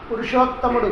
పురుషోత్తముడు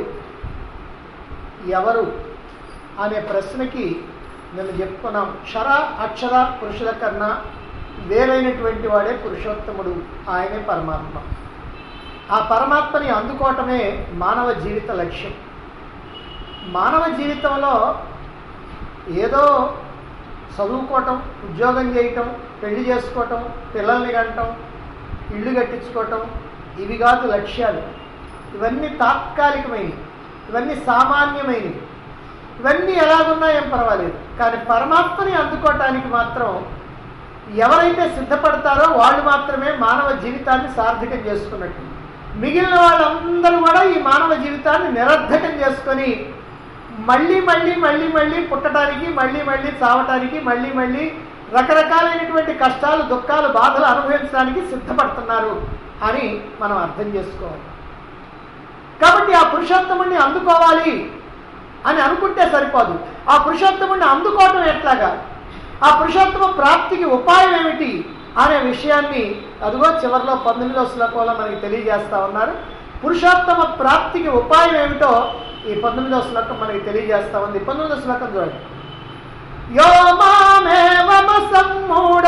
ఎవరు అనే ప్రశ్నకి నేను చెప్పుకున్నాం క్షర అక్షర పురుషుల కన్నా వేరైనటువంటి వాడే పురుషోత్తముడు ఆయనే పరమాత్మ ఆ పరమాత్మని అందుకోవటమే మానవ జీవిత లక్ష్యం మానవ జీవితంలో ఏదో చదువుకోవటం ఉద్యోగం చేయటం పెళ్లి చేసుకోవటం పిల్లల్ని కంటం ఇల్లు కట్టించుకోవటం ఇవి కాదు లక్ష్యాలు ఇవన్నీ తాత్కాలికమైనవి ఇవన్నీ సామాన్యమైనవి ఇవన్నీ ఎలాగున్నా ఏం పర్వాలేదు కానీ పరమాత్మని అందుకోవటానికి మాత్రం ఎవరైతే సిద్ధపడతారో వాళ్ళు మాత్రమే మానవ జీవితాన్ని సార్థకం చేసుకున్నట్టు మిగిలిన వాళ్ళందరూ కూడా ఈ మానవ జీవితాన్ని నిరర్ధకం చేసుకొని మళ్ళీ మళ్ళీ మళ్ళీ మళ్ళీ పుట్టడానికి మళ్ళీ మళ్ళీ చావటానికి మళ్ళీ మళ్ళీ రకరకాలైనటువంటి కష్టాలు దుఃఖాలు బాధలు అనుభవించడానికి సిద్ధపడుతున్నారు అని మనం అర్థం చేసుకోవాలి కాబట్టి ఆ పురుషోత్తముడిని అందుకోవాలి అని అనుకుంటే సరిపోదు ఆ పురుషోత్తముడిని అందుకోవటం ఎట్లాగా ఆ పురుషోత్తమ ప్రాప్తికి ఉపాయం ఏమిటి అనే విషయాన్ని అదిగో చివరిలో పంతొమ్మిదో శ్లోకంలో మనకి తెలియజేస్తా ఉన్నారు పురుషోత్తమ ప్రాప్తికి ఉపాయం ఏమిటో ఈ పంతొమ్మిదో శ్లోకం మనకి తెలియజేస్తా ఉంది పంతొమ్మిదో శ్లోకం చూడండి యో మామేవమ సమ్మూఢ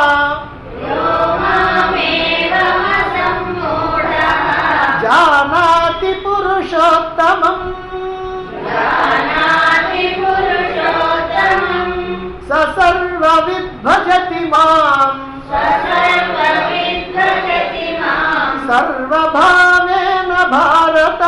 జానాతి పురుషోత్తమం స సర్వ విద్భజతి మాం సర్వభావేన భారత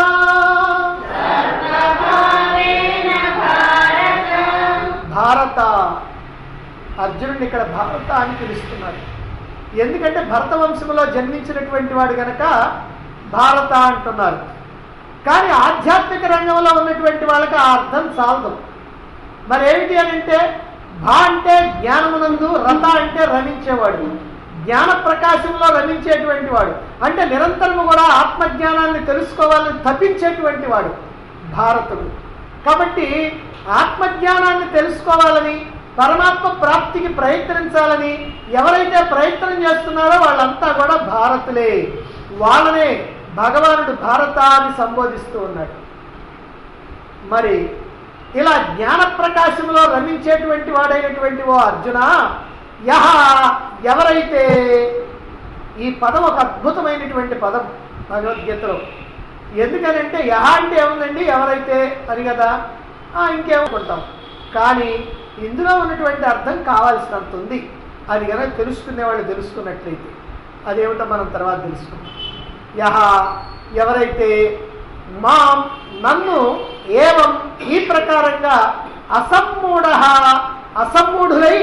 భారత అర్జునుడిని ఇక్కడ భారత అని పిలుస్తున్నారు ఎందుకంటే భరత వంశంలో జన్మించినటువంటి వాడు గనక భారత అంటున్నారు కానీ ఆధ్యాత్మిక రంగంలో ఉన్నటువంటి వాళ్ళకి ఆ అర్థం చాలదు మరి ఏమిటి అని అంటే భా అంటే జ్ఞానమునందు రత అంటే రమించేవాడు జ్ఞాన ప్రకాశంలో రమించేటువంటి వాడు అంటే నిరంతరము కూడా ఆత్మజ్ఞానాన్ని తెలుసుకోవాలని తప్పించేటువంటి వాడు భారతుడు కాబట్టి ఆత్మజ్ఞానాన్ని తెలుసుకోవాలని పరమాత్మ ప్రాప్తికి ప్రయత్నించాలని ఎవరైతే ప్రయత్నం చేస్తున్నారో వాళ్ళంతా కూడా భారతులే వాళ్ళనే భగవానుడు భారత అని సంబోధిస్తూ ఉన్నాడు మరి ఇలా జ్ఞాన ప్రకాశంలో రమించేటువంటి వాడైనటువంటి ఓ అర్జున యహ ఎవరైతే ఈ పదం ఒక అద్భుతమైనటువంటి పదం భగవద్గీతలో ఎందుకనంటే యహ అంటే ఏముందండి ఎవరైతే అని కదా ఆ, ఇంకేమనుకుంటాం కానీ ఇందులో ఉన్నటువంటి అర్థం కావాల్సినంత ఉంది అది కనుక తెలుసుకునే వాళ్ళు తెలుసుకున్నట్లయితే అదేమిటో మనం తర్వాత తెలుసుకుందాం యహ ఎవరైతే మాం నన్ను ఏవం ఈ ప్రకారంగా అసమ్మూఢ అసమ్మూఢులై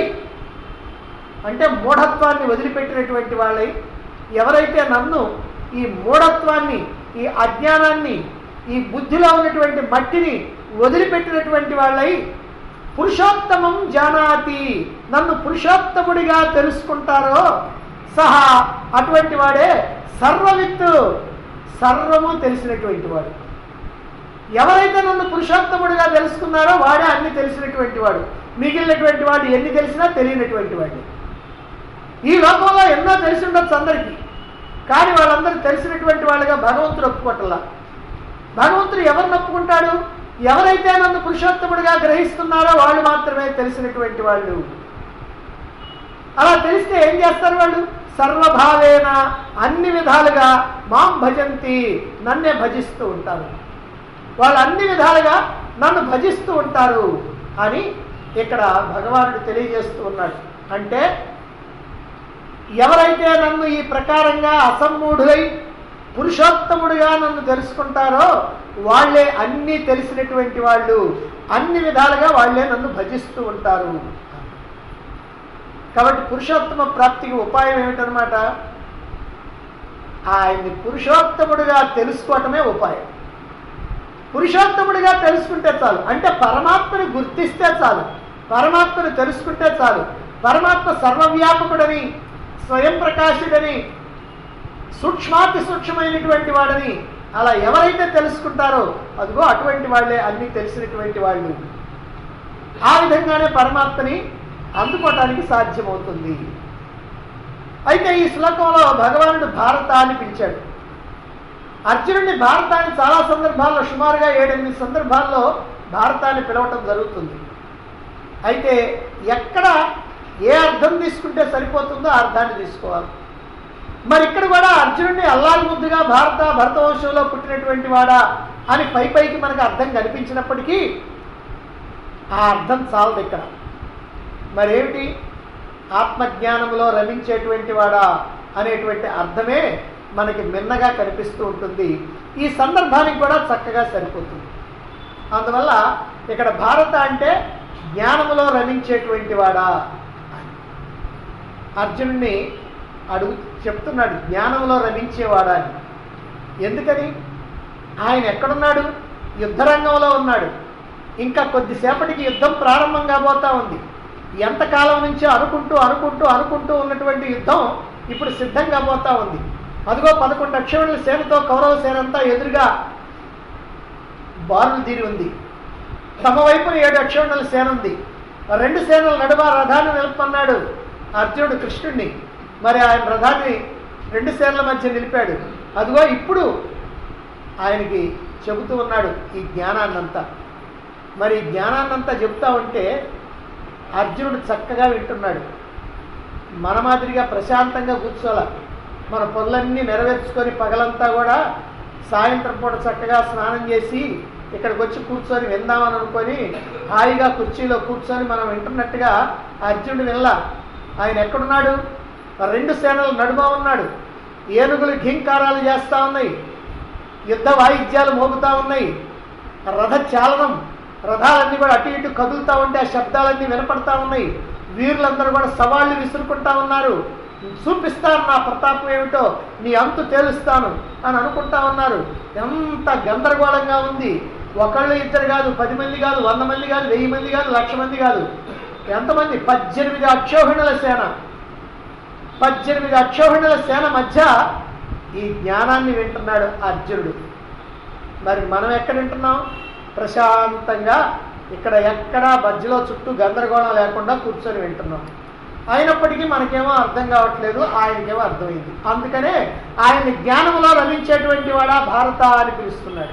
అంటే మూఢత్వాన్ని వదిలిపెట్టినటువంటి వాళ్ళై ఎవరైతే నన్ను ఈ మూఢత్వాన్ని ఈ అజ్ఞానాన్ని ఈ బుద్ధిలో ఉన్నటువంటి మట్టిని వదిలిపెట్టినటువంటి వాళ్ళై పురుషోత్తమం జానాతి నన్ను పురుషోత్తముడిగా తెలుసుకుంటారో సహా అటువంటి వాడే సర్వవిత్తు సర్వము తెలిసినటువంటి వాడు ఎవరైతే నన్ను పురుషోత్తముడిగా తెలుసుకున్నారో వాడే అన్ని తెలిసినటువంటి వాడు మిగిలినటువంటి వాడు ఎన్ని తెలిసినా తెలియనటువంటి వాడు ఈ లోకంలో ఎన్నో తెలిసి ఉండొచ్చు అందరికీ కానీ వాళ్ళందరూ తెలిసినటువంటి వాళ్ళుగా భగవంతుడు ఒప్పుకోవట్లా భగవంతుడు ఎవరిని ఒప్పుకుంటాడు ఎవరైతే నన్ను పురుషోత్తముడిగా గ్రహిస్తున్నారో వాళ్ళు మాత్రమే తెలిసినటువంటి వాళ్ళు అలా తెలిస్తే ఏం చేస్తారు వాళ్ళు సర్వభావేన అన్ని విధాలుగా మాం భజంతి నన్నే భజిస్తూ ఉంటారు వాళ్ళు అన్ని విధాలుగా నన్ను భజిస్తూ ఉంటారు అని ఇక్కడ భగవానుడు తెలియజేస్తూ ఉన్నాడు అంటే ఎవరైతే నన్ను ఈ ప్రకారంగా అసమ్మూఢులై పురుషోత్తముడిగా నన్ను తెలుసుకుంటారో వాళ్ళే అన్నీ తెలిసినటువంటి వాళ్ళు అన్ని విధాలుగా వాళ్ళే నన్ను భజిస్తూ ఉంటారు కాబట్టి పురుషోత్తమ ప్రాప్తికి ఉపాయం ఏమిటనమాట ఆయన్ని పురుషోత్తముడిగా తెలుసుకోవటమే ఉపాయం పురుషోత్తముడిగా తెలుసుకుంటే చాలు అంటే పరమాత్మని గుర్తిస్తే చాలు పరమాత్మని తెలుసుకుంటే చాలు పరమాత్మ సర్వవ్యాపకుడని స్వయం ప్రకాశుడని సూక్ష్మాతి సూక్ష్మమైనటువంటి వాడని అలా ఎవరైతే తెలుసుకుంటారో అదిగో అటువంటి వాళ్ళే అన్ని తెలిసినటువంటి వాళ్ళు ఆ విధంగానే పరమాత్మని అందుకోవటానికి సాధ్యమవుతుంది అయితే ఈ శ్లోకంలో భగవానుడు భారత అని పిలిచాడు అర్జునుడిని భారతాన్ని చాలా సందర్భాల్లో సుమారుగా ఏడెనిమిది సందర్భాల్లో భారతాన్ని పిలవటం జరుగుతుంది అయితే ఎక్కడ ఏ అర్థం తీసుకుంటే సరిపోతుందో ఆ అర్థాన్ని తీసుకోవాలి మరి ఇక్కడ కూడా అర్జునుడిని అల్లాల్ ముద్దుగా భారత భరతవంశంలో పుట్టినటువంటి వాడా అని పై పైకి మనకు అర్థం కనిపించినప్పటికీ ఆ అర్థం చాలదు ఇక్కడ మరేమిటి ఆత్మజ్ఞానంలో రమించేటువంటి వాడా అనేటువంటి అర్థమే మనకి మిన్నగా కనిపిస్తూ ఉంటుంది ఈ సందర్భానికి కూడా చక్కగా సరిపోతుంది అందువల్ల ఇక్కడ భారత అంటే జ్ఞానములో రమించేటువంటి వాడా అని అర్జునుడిని అడుగు చెప్తున్నాడు జ్ఞానంలో రమించేవాడా అని ఎందుకని ఆయన ఎక్కడున్నాడు యుద్ధరంగంలో ఉన్నాడు ఇంకా కొద్దిసేపటికి యుద్ధం ప్రారంభం కాబోతా ఉంది ఎంతకాలం నుంచో అనుకుంటూ అనుకుంటూ అనుకుంటూ ఉన్నటువంటి యుద్ధం ఇప్పుడు సిద్ధం కాబోతా ఉంది అదిగో పదకొండు అక్షరుల సేనతో కౌరవ సేనంతా ఎదురుగా బారులు తీరి ఉంది తమ వైపున ఏడు అక్షరుల సేన ఉంది రెండు సేనల నడుమ రథాన్ని నిలుపమన్నాడు అర్జునుడు కృష్ణుడిని మరి ఆయన రథాన్ని రెండు సేనల మధ్య నిలిపాడు అదిగో ఇప్పుడు ఆయనకి చెబుతూ ఉన్నాడు ఈ జ్ఞానాన్నంతా మరి ఈ జ్ఞానాన్నంతా చెబుతా ఉంటే అర్జునుడు చక్కగా వింటున్నాడు మన మాదిరిగా ప్రశాంతంగా కూర్చోాల మన పనులన్నీ నెరవేర్చుకొని పగలంతా కూడా సాయంత్రం పూట చక్కగా స్నానం చేసి ఇక్కడికి వచ్చి కూర్చొని విందామని అనుకొని హాయిగా కుర్చీలో కూర్చొని మనం వింటున్నట్టుగా అర్జునుడు వినలా ఆయన ఎక్కడున్నాడు రెండు సేనలు నడుమ ఉన్నాడు ఏనుగులు ఘీంకారాలు చేస్తూ ఉన్నాయి యుద్ధ వాయిద్యాలు మోగుతూ ఉన్నాయి రథ చాలనం రథాలన్నీ కూడా అటు ఇటు కదులుతూ ఉంటే ఆ శబ్దాలన్నీ వినపడతా ఉన్నాయి వీరులందరూ కూడా సవాళ్ళు విసురుకుంటా ఉన్నారు చూపిస్తాను నా ప్రతాపం ఏమిటో నీ అంతు తేలుస్తాను అని అనుకుంటా ఉన్నారు ఎంత గందరగోళంగా ఉంది ఒకళ్ళు ఇద్దరు కాదు పది మంది కాదు వంద మంది కాదు వెయ్యి మంది కాదు లక్ష మంది కాదు ఎంతమంది పద్దెనిమిది అక్షోహిణుల సేన పద్దెనిమిది అక్షోహిణుల సేన మధ్య ఈ జ్ఞానాన్ని వింటున్నాడు అర్జునుడు మరి మనం ఎక్కడ వింటున్నాం ప్రశాంతంగా ఇక్కడ ఎక్కడా మధ్యలో చుట్టూ గందరగోళం లేకుండా కూర్చొని వింటున్నాం అయినప్పటికీ మనకేమో అర్థం కావట్లేదు ఆయనకేమో అర్థమైంది అందుకనే ఆయన్ని జ్ఞానంలో రమించేటువంటి వాడా భారత అని పిలుస్తున్నాడు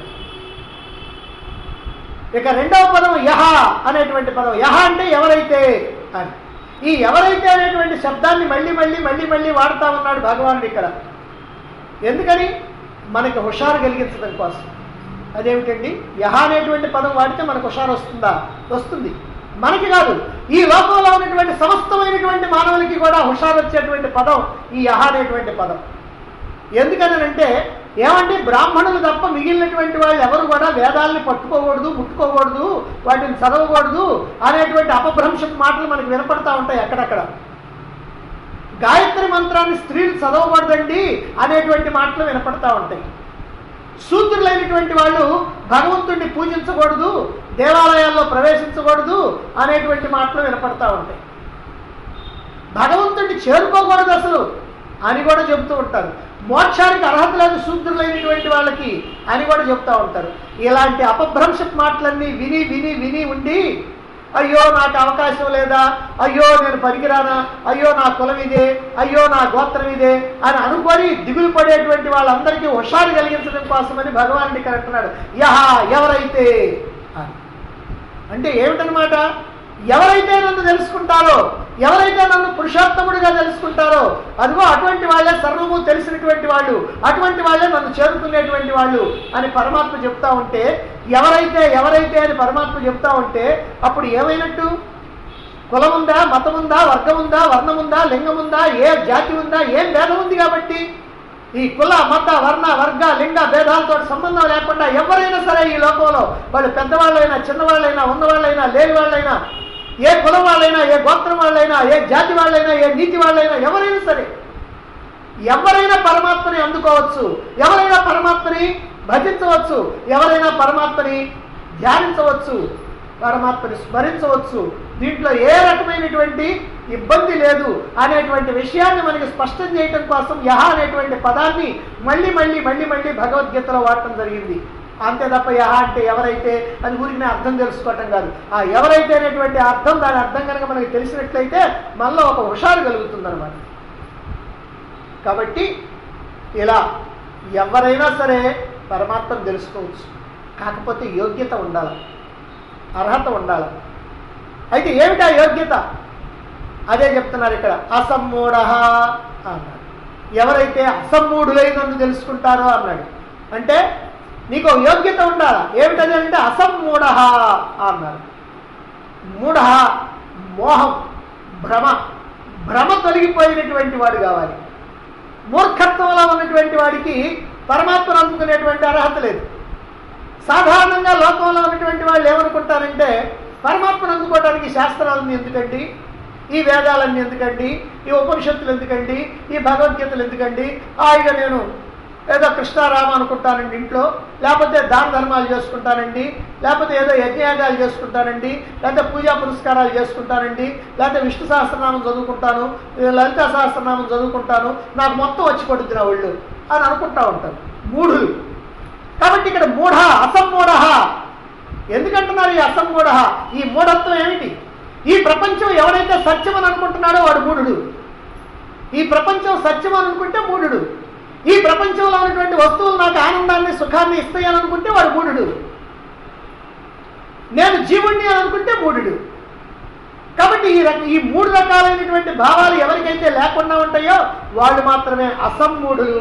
ఇక రెండవ పదం యహ అనేటువంటి పదం యహ అంటే ఎవరైతే అని ఈ ఎవరైతే అనేటువంటి శబ్దాన్ని మళ్ళీ మళ్ళీ మళ్ళీ మళ్ళీ వాడుతా ఉన్నాడు భగవానుడు ఇక్కడ ఎందుకని మనకి హుషారు కలిగించడం కోసం అదేమిటండి యహ అనేటువంటి పదం వాడితే మనకు హుషారు వస్తుందా వస్తుంది మనకి కాదు ఈ లోకంలో ఉన్నటువంటి సమస్తమైనటువంటి మానవులకి కూడా హుషారు వచ్చేటువంటి పదం ఈ యహ అనేటువంటి పదం ఎందుకనంటే ఏమంటే బ్రాహ్మణులు తప్ప మిగిలినటువంటి వాళ్ళు ఎవరు కూడా వేదాలని పట్టుకోకూడదు ముట్టుకోకూడదు వాటిని చదవకూడదు అనేటువంటి అపభ్రంశపు మాటలు మనకు వినపడతా ఉంటాయి అక్కడక్కడ గాయత్రి మంత్రాన్ని స్త్రీలు చదవకూడదండి అనేటువంటి మాటలు వినపడతా ఉంటాయి శూద్రులైనటువంటి వాళ్ళు భగవంతుడిని పూజించకూడదు దేవాలయాల్లో ప్రవేశించకూడదు అనేటువంటి మాటలు వినపడతా ఉంటాయి భగవంతుడిని చేరుకోకూడదు అసలు అని కూడా చెబుతూ ఉంటారు మోక్షానికి అర్హత లేదు శూద్రులైనటువంటి వాళ్ళకి అని కూడా చెప్తా ఉంటారు ఇలాంటి అపభ్రంశపు మాటలన్నీ విని విని విని ఉండి అయ్యో నాకు అవకాశం లేదా అయ్యో నేను పనికిరానా అయ్యో నా కులం ఇదే అయ్యో నా గోత్రం ఇదే అని అనుకొని దిగులు పడేటువంటి వాళ్ళందరికీ హుషారు కలిగించడం కోసమని భగవానుడి ఇక్కడ అంటున్నాడు యహ ఎవరైతే అని అంటే ఏమిటనమాట ఎవరైతే నన్ను తెలుసుకుంటారో ఎవరైతే నన్ను పురుషోత్తముడిగా తెలుసుకుంటారో అదిగో అటువంటి వాళ్ళే సర్వము తెలిసినటువంటి వాళ్ళు అటువంటి వాళ్ళే నన్ను చేరుకునేటువంటి వాళ్ళు అని పరమాత్మ చెప్తా ఉంటే ఎవరైతే ఎవరైతే అని పరమాత్మ చెప్తా ఉంటే అప్పుడు ఏమైనట్టు కులం ఉందా మతం ఉందా వర్గం ఉందా వర్ణం ఉందా లింగం ఉందా ఏ జాతి ఉందా ఏం భేదం ఉంది కాబట్టి ఈ కుల మత వర్ణ వర్గ లింగ భేదాలతో సంబంధం లేకుండా ఎవరైనా సరే ఈ లోకంలో వాళ్ళు పెద్దవాళ్ళైనా చిన్నవాళ్ళైనా ఉన్నవాళ్ళైనా లేని వాళ్ళైనా ఏ కులం వాళ్ళైనా ఏ గోత్రం వాళ్ళైనా ఏ జాతి వాళ్ళైనా ఏ నీతి వాళ్ళైనా ఎవరైనా సరే ఎవరైనా పరమాత్మని అందుకోవచ్చు ఎవరైనా పరమాత్మని భజించవచ్చు ఎవరైనా పరమాత్మని ధ్యానించవచ్చు పరమాత్మని స్మరించవచ్చు దీంట్లో ఏ రకమైనటువంటి ఇబ్బంది లేదు అనేటువంటి విషయాన్ని మనకి స్పష్టం చేయటం కోసం యహ అనేటువంటి పదాన్ని మళ్ళీ మళ్ళీ మళ్ళీ మళ్ళీ భగవద్గీతలో వాడటం జరిగింది అంతే తప్ప యహ అంటే ఎవరైతే అని ఊరికి అర్థం తెలుసుకోవటం కాదు ఆ ఎవరైతే అనేటువంటి అర్థం దాని అర్థం కనుక మనకి తెలిసినట్లయితే మళ్ళీ ఒక హుషారు కలుగుతుంది అనమాట కాబట్టి ఇలా ఎవరైనా సరే పరమాత్మను తెలుసుకోవచ్చు కాకపోతే యోగ్యత ఉండాలి అర్హత ఉండాలి అయితే ఏమిటా యోగ్యత అదే చెప్తున్నారు ఇక్కడ అసమ్మూఢ అన్నాడు ఎవరైతే అసమ్మూఢులై నన్ను తెలుసుకుంటారో అన్నాడు అంటే నీకు ఒక యోగ్యత ఉండాలా ఏమిటది అంటే అసమ్మూఢ అన్నారు మూఢ మోహం భ్రమ భ్రమ తొలగిపోయినటువంటి వాడు కావాలి మూర్ఖత్వంలో ఉన్నటువంటి వాడికి పరమాత్మను అందుకునేటువంటి అర్హత లేదు సాధారణంగా లోకంలో ఉన్నటువంటి వాళ్ళు ఏమనుకుంటారంటే పరమాత్మను అందుకోవడానికి శాస్త్రాలను ఎందుకండి ఈ వేదాలన్నీ ఎందుకండి ఈ ఉపనిషత్తులు ఎందుకండి ఈ భగవద్గీతలు ఎందుకండి హాయిగా నేను ఏదో కృష్ణారామ అనుకుంటానండి ఇంట్లో లేకపోతే దాన ధర్మాలు చేసుకుంటానండి లేకపోతే ఏదో యజ్ఞయాగాలు చేసుకుంటానండి లేకపోతే పూజా పురస్కారాలు చేసుకుంటానండి లేకపోతే విష్ణు సహస్రనామం చదువుకుంటాను లలిత సహస్రనామం చదువుకుంటాను నాకు మొత్తం వచ్చి పడుద్ది నా ఒళ్ళు అని అనుకుంటా ఉంటారు మూఢులు కాబట్టి ఇక్కడ మూఢ అసమ్మూఢ ఎందుకంటున్నారు ఈ అసమ్మూఢ ఈ మూఢత్వం ఏమిటి ఈ ప్రపంచం ఎవరైతే సత్యం అని అనుకుంటున్నాడో వాడు మూఢుడు ఈ ప్రపంచం సత్యం అని అనుకుంటే మూఢుడు ఈ ప్రపంచంలో ఉన్నటువంటి వస్తువులు నాకు ఆనందాన్ని సుఖాన్ని ఇస్తాయని అనుకుంటే వాడు మూఢుడు నేను జీవుణ్ణి అని అనుకుంటే మూఢుడు కాబట్టి ఈ రక ఈ మూడు రకాలైనటువంటి భావాలు ఎవరికైతే లేకుండా ఉంటాయో వాళ్ళు మాత్రమే అసమ్మూఢులు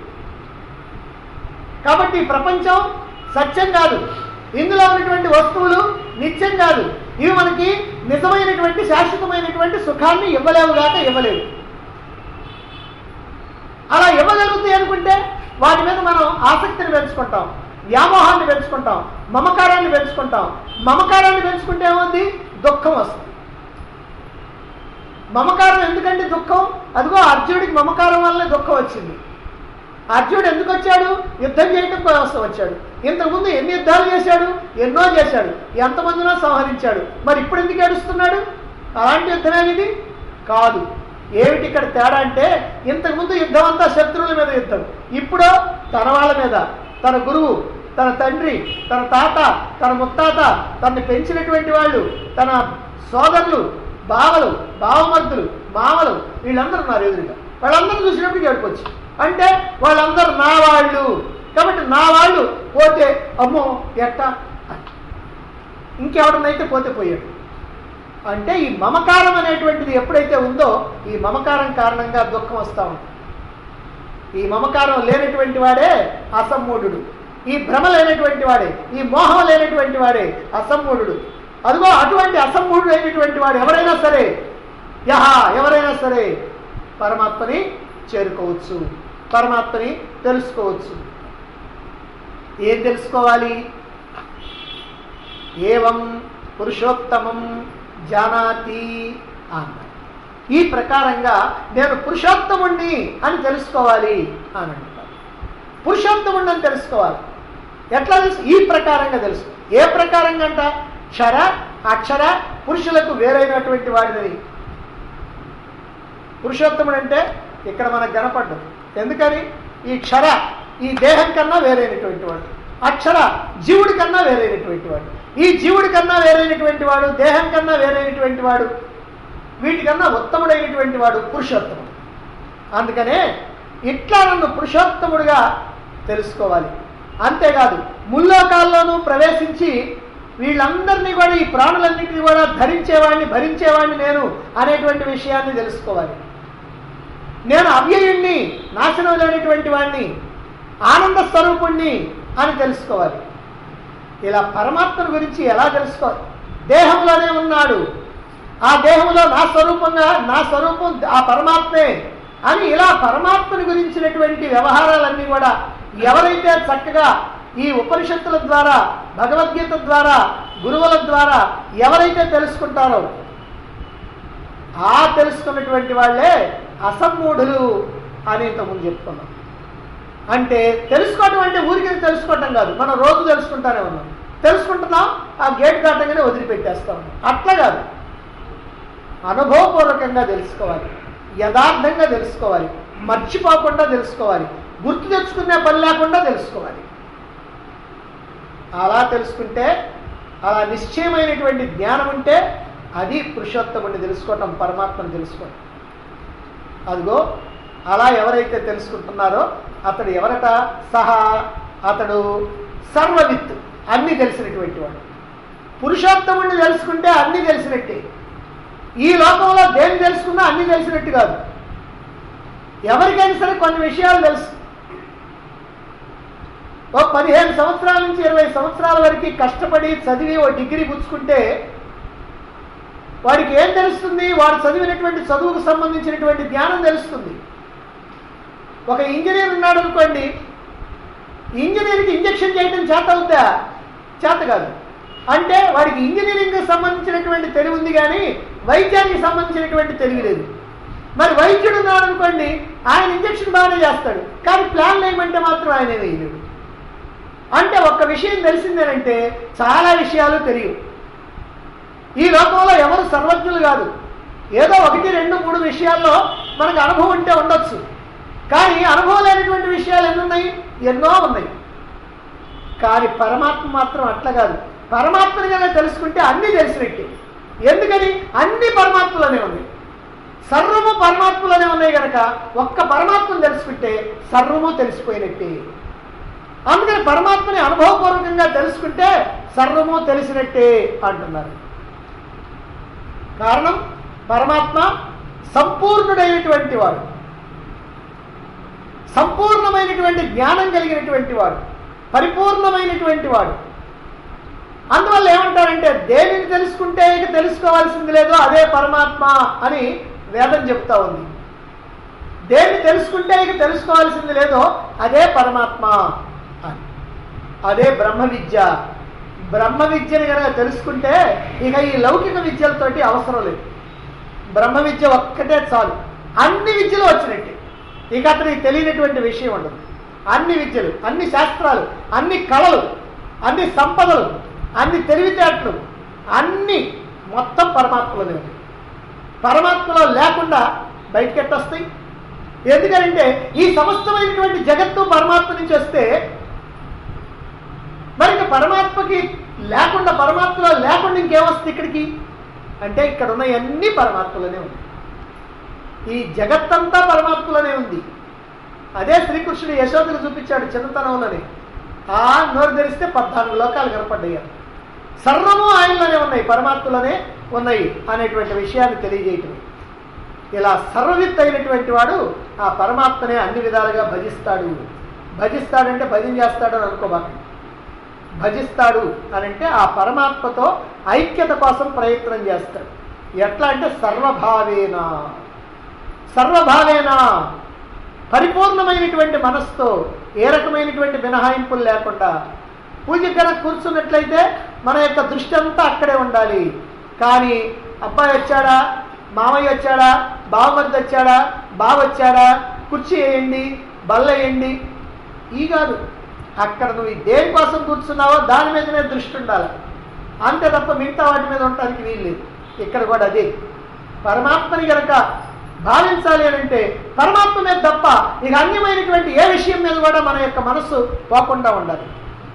కాబట్టి ఈ ప్రపంచం సత్యం కాదు ఇందులో ఉన్నటువంటి వస్తువులు నిత్యం కాదు ఇవి మనకి నిజమైనటువంటి శాశ్వతమైనటువంటి సుఖాన్ని ఇవ్వలేవు కాక ఇవ్వలేవు అలా ఇవ్వగలుగుతాయి అనుకుంటే వాటి మీద మనం ఆసక్తిని పెంచుకుంటాం వ్యామోహాన్ని పెంచుకుంటాం మమకారాన్ని పెంచుకుంటాం మమకారాన్ని పెంచుకుంటే ఏమవుద్ది దుఃఖం వస్తుంది మమకారం ఎందుకంటే దుఃఖం అదిగో అర్జునుడికి మమకారం వల్లనే దుఃఖం వచ్చింది అర్జునుడు ఎందుకు వచ్చాడు యుద్ధం చేయటం కోసం వచ్చాడు ఇంతకుముందు ఎన్ని యుద్ధాలు చేశాడు ఎన్నో చేశాడు ఎంతమందినో సంహరించాడు మరి ఇప్పుడు ఎందుకు ఏడుస్తున్నాడు అలాంటి యుద్ధమే ఇది కాదు ఏమిటి ఇక్కడ తేడా అంటే ఇంతకుముందు యుద్ధం అంతా శత్రువుల మీద యుద్ధం ఇప్పుడు తన వాళ్ళ మీద తన గురువు తన తండ్రి తన తాత తన ముత్తాత తనని పెంచినటువంటి వాళ్ళు తన సోదరులు బావలు బావమర్దులు మామలు వీళ్ళందరూ ఉన్నారు ఎదురుగా వాళ్ళందరూ చూసినప్పుడు ఏడుకోవచ్చు అంటే వాళ్ళందరూ నా వాళ్ళు కాబట్టి నా వాళ్ళు పోతే అమ్మో ఎట్టా ఇంకెవడనైతే పోతే పోయాడు అంటే ఈ మమకారం అనేటువంటిది ఎప్పుడైతే ఉందో ఈ మమకారం కారణంగా దుఃఖం వస్తూ ఉంటుంది ఈ మమకారం లేనటువంటి వాడే అసమ్మూఢుడు ఈ భ్రమ లేనటువంటి వాడే ఈ మోహం లేనటువంటి వాడే అసమ్మూఢుడు అదిగో అటువంటి అసమ్మూఢుడు అయినటువంటి వాడు ఎవరైనా సరే యహ ఎవరైనా సరే పరమాత్మని చేరుకోవచ్చు పరమాత్మని తెలుసుకోవచ్చు ఏం తెలుసుకోవాలి ఏవం పురుషోత్తమం జానాతి అన్నాడు ఈ ప్రకారంగా నేను పురుషోత్తముణ్ణి అని తెలుసుకోవాలి అని అంటారు పురుషోత్తముణ్ణి అని తెలుసుకోవాలి ఎట్లా తెలుసు ఈ ప్రకారంగా తెలుసు ఏ ప్రకారంగా అంట క్షర అక్షర పురుషులకు వేరైనటువంటి వాడిని పురుషోత్తముడు అంటే ఇక్కడ మనకు కనపడ్డం ఎందుకని ఈ క్షర ఈ దేహం కన్నా వేరైనటువంటి వాడు అక్షర జీవుడి కన్నా వేరైనటువంటి వాడు ఈ జీవుడి కన్నా వేరైనటువంటి వాడు దేహం కన్నా వేరైనటువంటి వాడు వీటికన్నా ఉత్తముడైనటువంటి వాడు పురుషోత్తముడు అందుకనే ఇట్లా నన్ను పురుషోత్తముడిగా తెలుసుకోవాలి అంతేకాదు ముల్లోకాల్లోనూ ప్రవేశించి వీళ్ళందరినీ కూడా ఈ ప్రాణులన్నింటినీ కూడా ధరించేవాడిని భరించేవాడిని నేను అనేటువంటి విషయాన్ని తెలుసుకోవాలి నేను అవ్యయుణ్ణి నాశనం లేనటువంటి వాడిని ఆనంద స్వరూపుణ్ణి అని తెలుసుకోవాలి ఇలా పరమాత్మను గురించి ఎలా తెలుసుకోవాలి దేహంలోనే ఉన్నాడు ఆ దేహంలో నా స్వరూపంగా నా స్వరూపం ఆ పరమాత్మే అని ఇలా పరమాత్మని గురించినటువంటి వ్యవహారాలన్నీ కూడా ఎవరైతే చక్కగా ఈ ఉపనిషత్తుల ద్వారా భగవద్గీత ద్వారా గురువుల ద్వారా ఎవరైతే తెలుసుకుంటారో ఆ తెలుసుకున్నటువంటి వాళ్ళే అసమ్మూఢులు అని ఇంతకుముందు చెప్పుకున్నాం అంటే తెలుసుకోవటం అంటే ఊరికి తెలుసుకోవటం కాదు మనం రోజు తెలుసుకుంటానే ఉన్నాం తెలుసుకుంటున్నాం ఆ గేట్ దాటంగానే వదిలిపెట్టేస్తాం అట్లా కాదు అనుభవపూర్వకంగా తెలుసుకోవాలి యథార్థంగా తెలుసుకోవాలి మర్చిపోకుండా తెలుసుకోవాలి గుర్తు తెచ్చుకునే పని లేకుండా తెలుసుకోవాలి అలా తెలుసుకుంటే అలా నిశ్చయమైనటువంటి జ్ఞానం ఉంటే అది పురుషోత్తముని తెలుసుకోవటం పరమాత్మను తెలుసుకోవటం అదిగో అలా ఎవరైతే తెలుసుకుంటున్నారో అతడు ఎవరట సహా అతడు సర్వవిత్ అన్ని తెలిసినటువంటి వాడు పురుషోత్తముడిని తెలుసుకుంటే అన్ని తెలిసినట్టే ఈ లోకంలో దేని తెలుసుకున్నా అన్ని తెలిసినట్టు కాదు ఎవరికైనా సరే కొన్ని విషయాలు తెలుసు ఓ పదిహేను సంవత్సరాల నుంచి ఇరవై సంవత్సరాల వరకు కష్టపడి చదివి ఓ డిగ్రీ పుచ్చుకుంటే వాడికి ఏం తెలుస్తుంది వాడు చదివినటువంటి చదువుకు సంబంధించినటువంటి జ్ఞానం తెలుస్తుంది ఒక ఇంజనీర్ ఉన్నాడు అనుకోండి ఇంజనీర్కి ఇంజక్షన్ చేయడం చేత అవుతా చేత కాదు అంటే వాడికి ఇంజనీరింగ్ సంబంధించినటువంటి తెలివి ఉంది కానీ వైద్యానికి సంబంధించినటువంటి తెలివి లేదు మరి వైద్యుడు ఉన్నాడు అనుకోండి ఆయన ఇంజక్షన్ బాగానే చేస్తాడు కానీ ప్లాన్ వేయమంటే మాత్రం ఆయన వేయలేడు అంటే ఒక్క విషయం తెలిసిందేనంటే చాలా విషయాలు తెలియవు ఈ లోకంలో ఎవరు సర్వజ్ఞులు కాదు ఏదో ఒకటి రెండు మూడు విషయాల్లో మనకు అనుభవం ఉంటే ఉండొచ్చు కానీ అనుభవం లేనటువంటి విషయాలు ఎన్ని ఉన్నాయి ఎన్నో ఉన్నాయి కానీ పరమాత్మ మాత్రం అట్లా కాదు పరమాత్మని కనుక తెలుసుకుంటే అన్నీ తెలిసినట్టే ఎందుకని అన్ని పరమాత్మలోనే ఉన్నాయి సర్వము పరమాత్మలోనే ఉన్నాయి కనుక ఒక్క పరమాత్మను తెలుసుకుంటే సర్వము తెలిసిపోయినట్టే అందుకని పరమాత్మని అనుభవపూర్వకంగా తెలుసుకుంటే సర్వము తెలిసినట్టే అంటున్నారు కారణం పరమాత్మ సంపూర్ణుడైనటువంటి వాడు సంపూర్ణమైనటువంటి జ్ఞానం కలిగినటువంటి వాడు పరిపూర్ణమైనటువంటి వాడు అందువల్ల ఏమంటారంటే దేనిని తెలుసుకుంటే ఇక తెలుసుకోవాల్సింది లేదో అదే పరమాత్మ అని వేదం చెప్తా ఉంది దేన్ని తెలుసుకుంటే ఇక తెలుసుకోవాల్సింది లేదో అదే పరమాత్మ అని అదే బ్రహ్మ విద్య బ్రహ్మ విద్యని కనుక తెలుసుకుంటే ఇక ఈ లౌకిక విద్యలతోటి అవసరం లేదు బ్రహ్మ విద్య ఒక్కటే చాలు అన్ని విద్యలు వచ్చినట్టే ఇక అతనికి తెలియనటువంటి విషయం ఉండదు అన్ని విద్యలు అన్ని శాస్త్రాలు అన్ని కళలు అన్ని సంపదలు అన్ని తెలివితేటలు అన్ని మొత్తం పరమాత్మలోనే ఉంది పరమాత్మలో లేకుండా బయటకి ఎట్టొస్తాయి ఎందుకంటే ఈ సమస్తమైనటువంటి జగత్తు పరమాత్మ నుంచి వస్తే మరి ఇక పరమాత్మకి లేకుండా పరమాత్మలో లేకుండా ఇంకేమొస్తుంది ఇక్కడికి అంటే ఇక్కడ ఉన్న అన్ని పరమాత్మలోనే ఉంది ఈ జగత్తంతా పరమాత్మలోనే ఉంది అదే శ్రీకృష్ణుడు యశోదను చూపించాడు చిన్నతనంలోనే ఆ నోరు తెరిస్తే పద్నాలుగు లోకాలు కనపడ్డాయి సర్వము ఆయనలోనే ఉన్నాయి పరమాత్మలోనే ఉన్నాయి అనేటువంటి విషయాన్ని తెలియజేయటం ఇలా సర్వవిత్ అయినటువంటి వాడు ఆ పరమాత్మనే అన్ని విధాలుగా భజిస్తాడు భజిస్తాడంటే భజన చేస్తాడు అని అనుకోబాక భజిస్తాడు అని అంటే ఆ పరమాత్మతో ఐక్యత కోసం ప్రయత్నం చేస్తాడు ఎట్లా అంటే సర్వభావేనా సర్వభావేనా పరిపూర్ణమైనటువంటి మనస్సుతో ఏ రకమైనటువంటి మినహాయింపులు లేకుండా పూజ కనుక కూర్చున్నట్లయితే మన యొక్క దృష్టి అంతా అక్కడే ఉండాలి కానీ అబ్బాయి వచ్చాడా మామయ్య వచ్చాడా బావమరిది వచ్చాడా బావ వచ్చాడా కుర్చీ వేయండి బల్ల వేయండి ఈ కాదు అక్కడ నువ్వు దేనికోసం కూర్చున్నావో దాని మీదనే దృష్టి ఉండాలి అంతే తప్ప మిగతా వాటి మీద ఉండటానికి వీల్లేదు ఇక్కడ కూడా అదే పరమాత్మని గనక భావించాలి అని అంటే పరమాత్మ మీద తప్ప ఇక అన్యమైనటువంటి ఏ విషయం మీద కూడా మన యొక్క మనస్సు పోకుండా ఉండాలి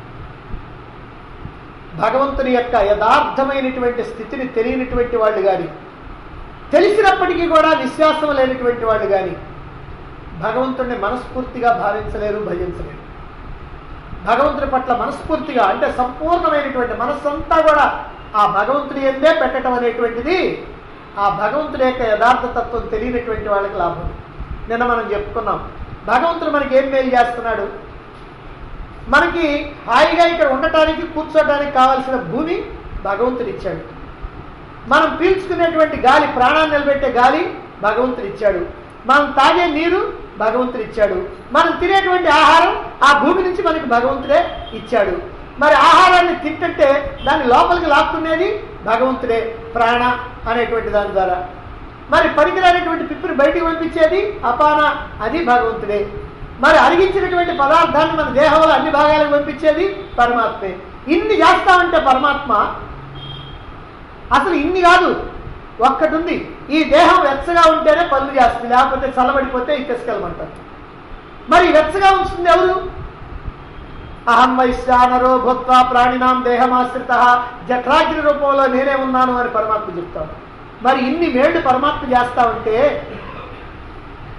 భగవంతుని యొక్క యథార్థమైనటువంటి స్థితిని తెలియనటువంటి వాళ్ళు కానీ తెలిసినప్పటికీ కూడా విశ్వాసం లేనటువంటి వాళ్ళు కానీ భగవంతుడిని మనస్ఫూర్తిగా భావించలేరు భజించలేరు భగవంతుని పట్ల మనస్ఫూర్తిగా అంటే సంపూర్ణమైనటువంటి మనస్సంతా కూడా ఆ భగవంతుని ఎందే పెట్టడం అనేటువంటిది ఆ భగవంతుడి యొక్క యథార్థ తత్వం తెలియనటువంటి వాళ్ళకి లాభం నిన్న మనం చెప్పుకున్నాం భగవంతుడు మనకి ఏం మేలు చేస్తున్నాడు మనకి హాయిగా ఇక్కడ ఉండటానికి కూర్చోటానికి కావాల్సిన భూమి భగవంతుడు ఇచ్చాడు మనం పీల్చుకునేటువంటి గాలి ప్రాణాన్ని నిలబెట్టే గాలి భగవంతుడు ఇచ్చాడు మనం తాగే నీరు భగవంతుడు ఇచ్చాడు మనం తినేటువంటి ఆహారం ఆ భూమి నుంచి మనకి భగవంతుడే ఇచ్చాడు మరి ఆహారాన్ని తింటుంటే దాన్ని లోపలికి లాక్కునేది భగవంతుడే ప్రాణ అనేటువంటి దాని ద్వారా మరి పనికిరానటువంటి పిప్పిని బయటికి పంపించేది అపాన అది భగవంతుడే మరి అరిగించినటువంటి పదార్థాన్ని మన దేహంలో అన్ని భాగాలకు పంపించేది పరమాత్మే ఇన్ని చేస్తామంటే పరమాత్మ అసలు ఇన్ని కాదు ఒక్కటి ఉంది ఈ దేహం వెచ్చగా ఉంటేనే పనులు చేస్తుంది లేకపోతే చల్లబడిపోతే ఇసుకెళ్ళమంటారు మరి వెచ్చగా ఉంచుతుంది ఎవరు అహం వైశ్వానరో భూత్వా ప్రాణినాం దేహమాశ్రిత జఠరాగ్ని రూపంలో నేనే ఉన్నాను అని పరమాత్మ చెప్తాను మరి ఇన్ని మేళ్లు పరమాత్మ చేస్తా ఉంటే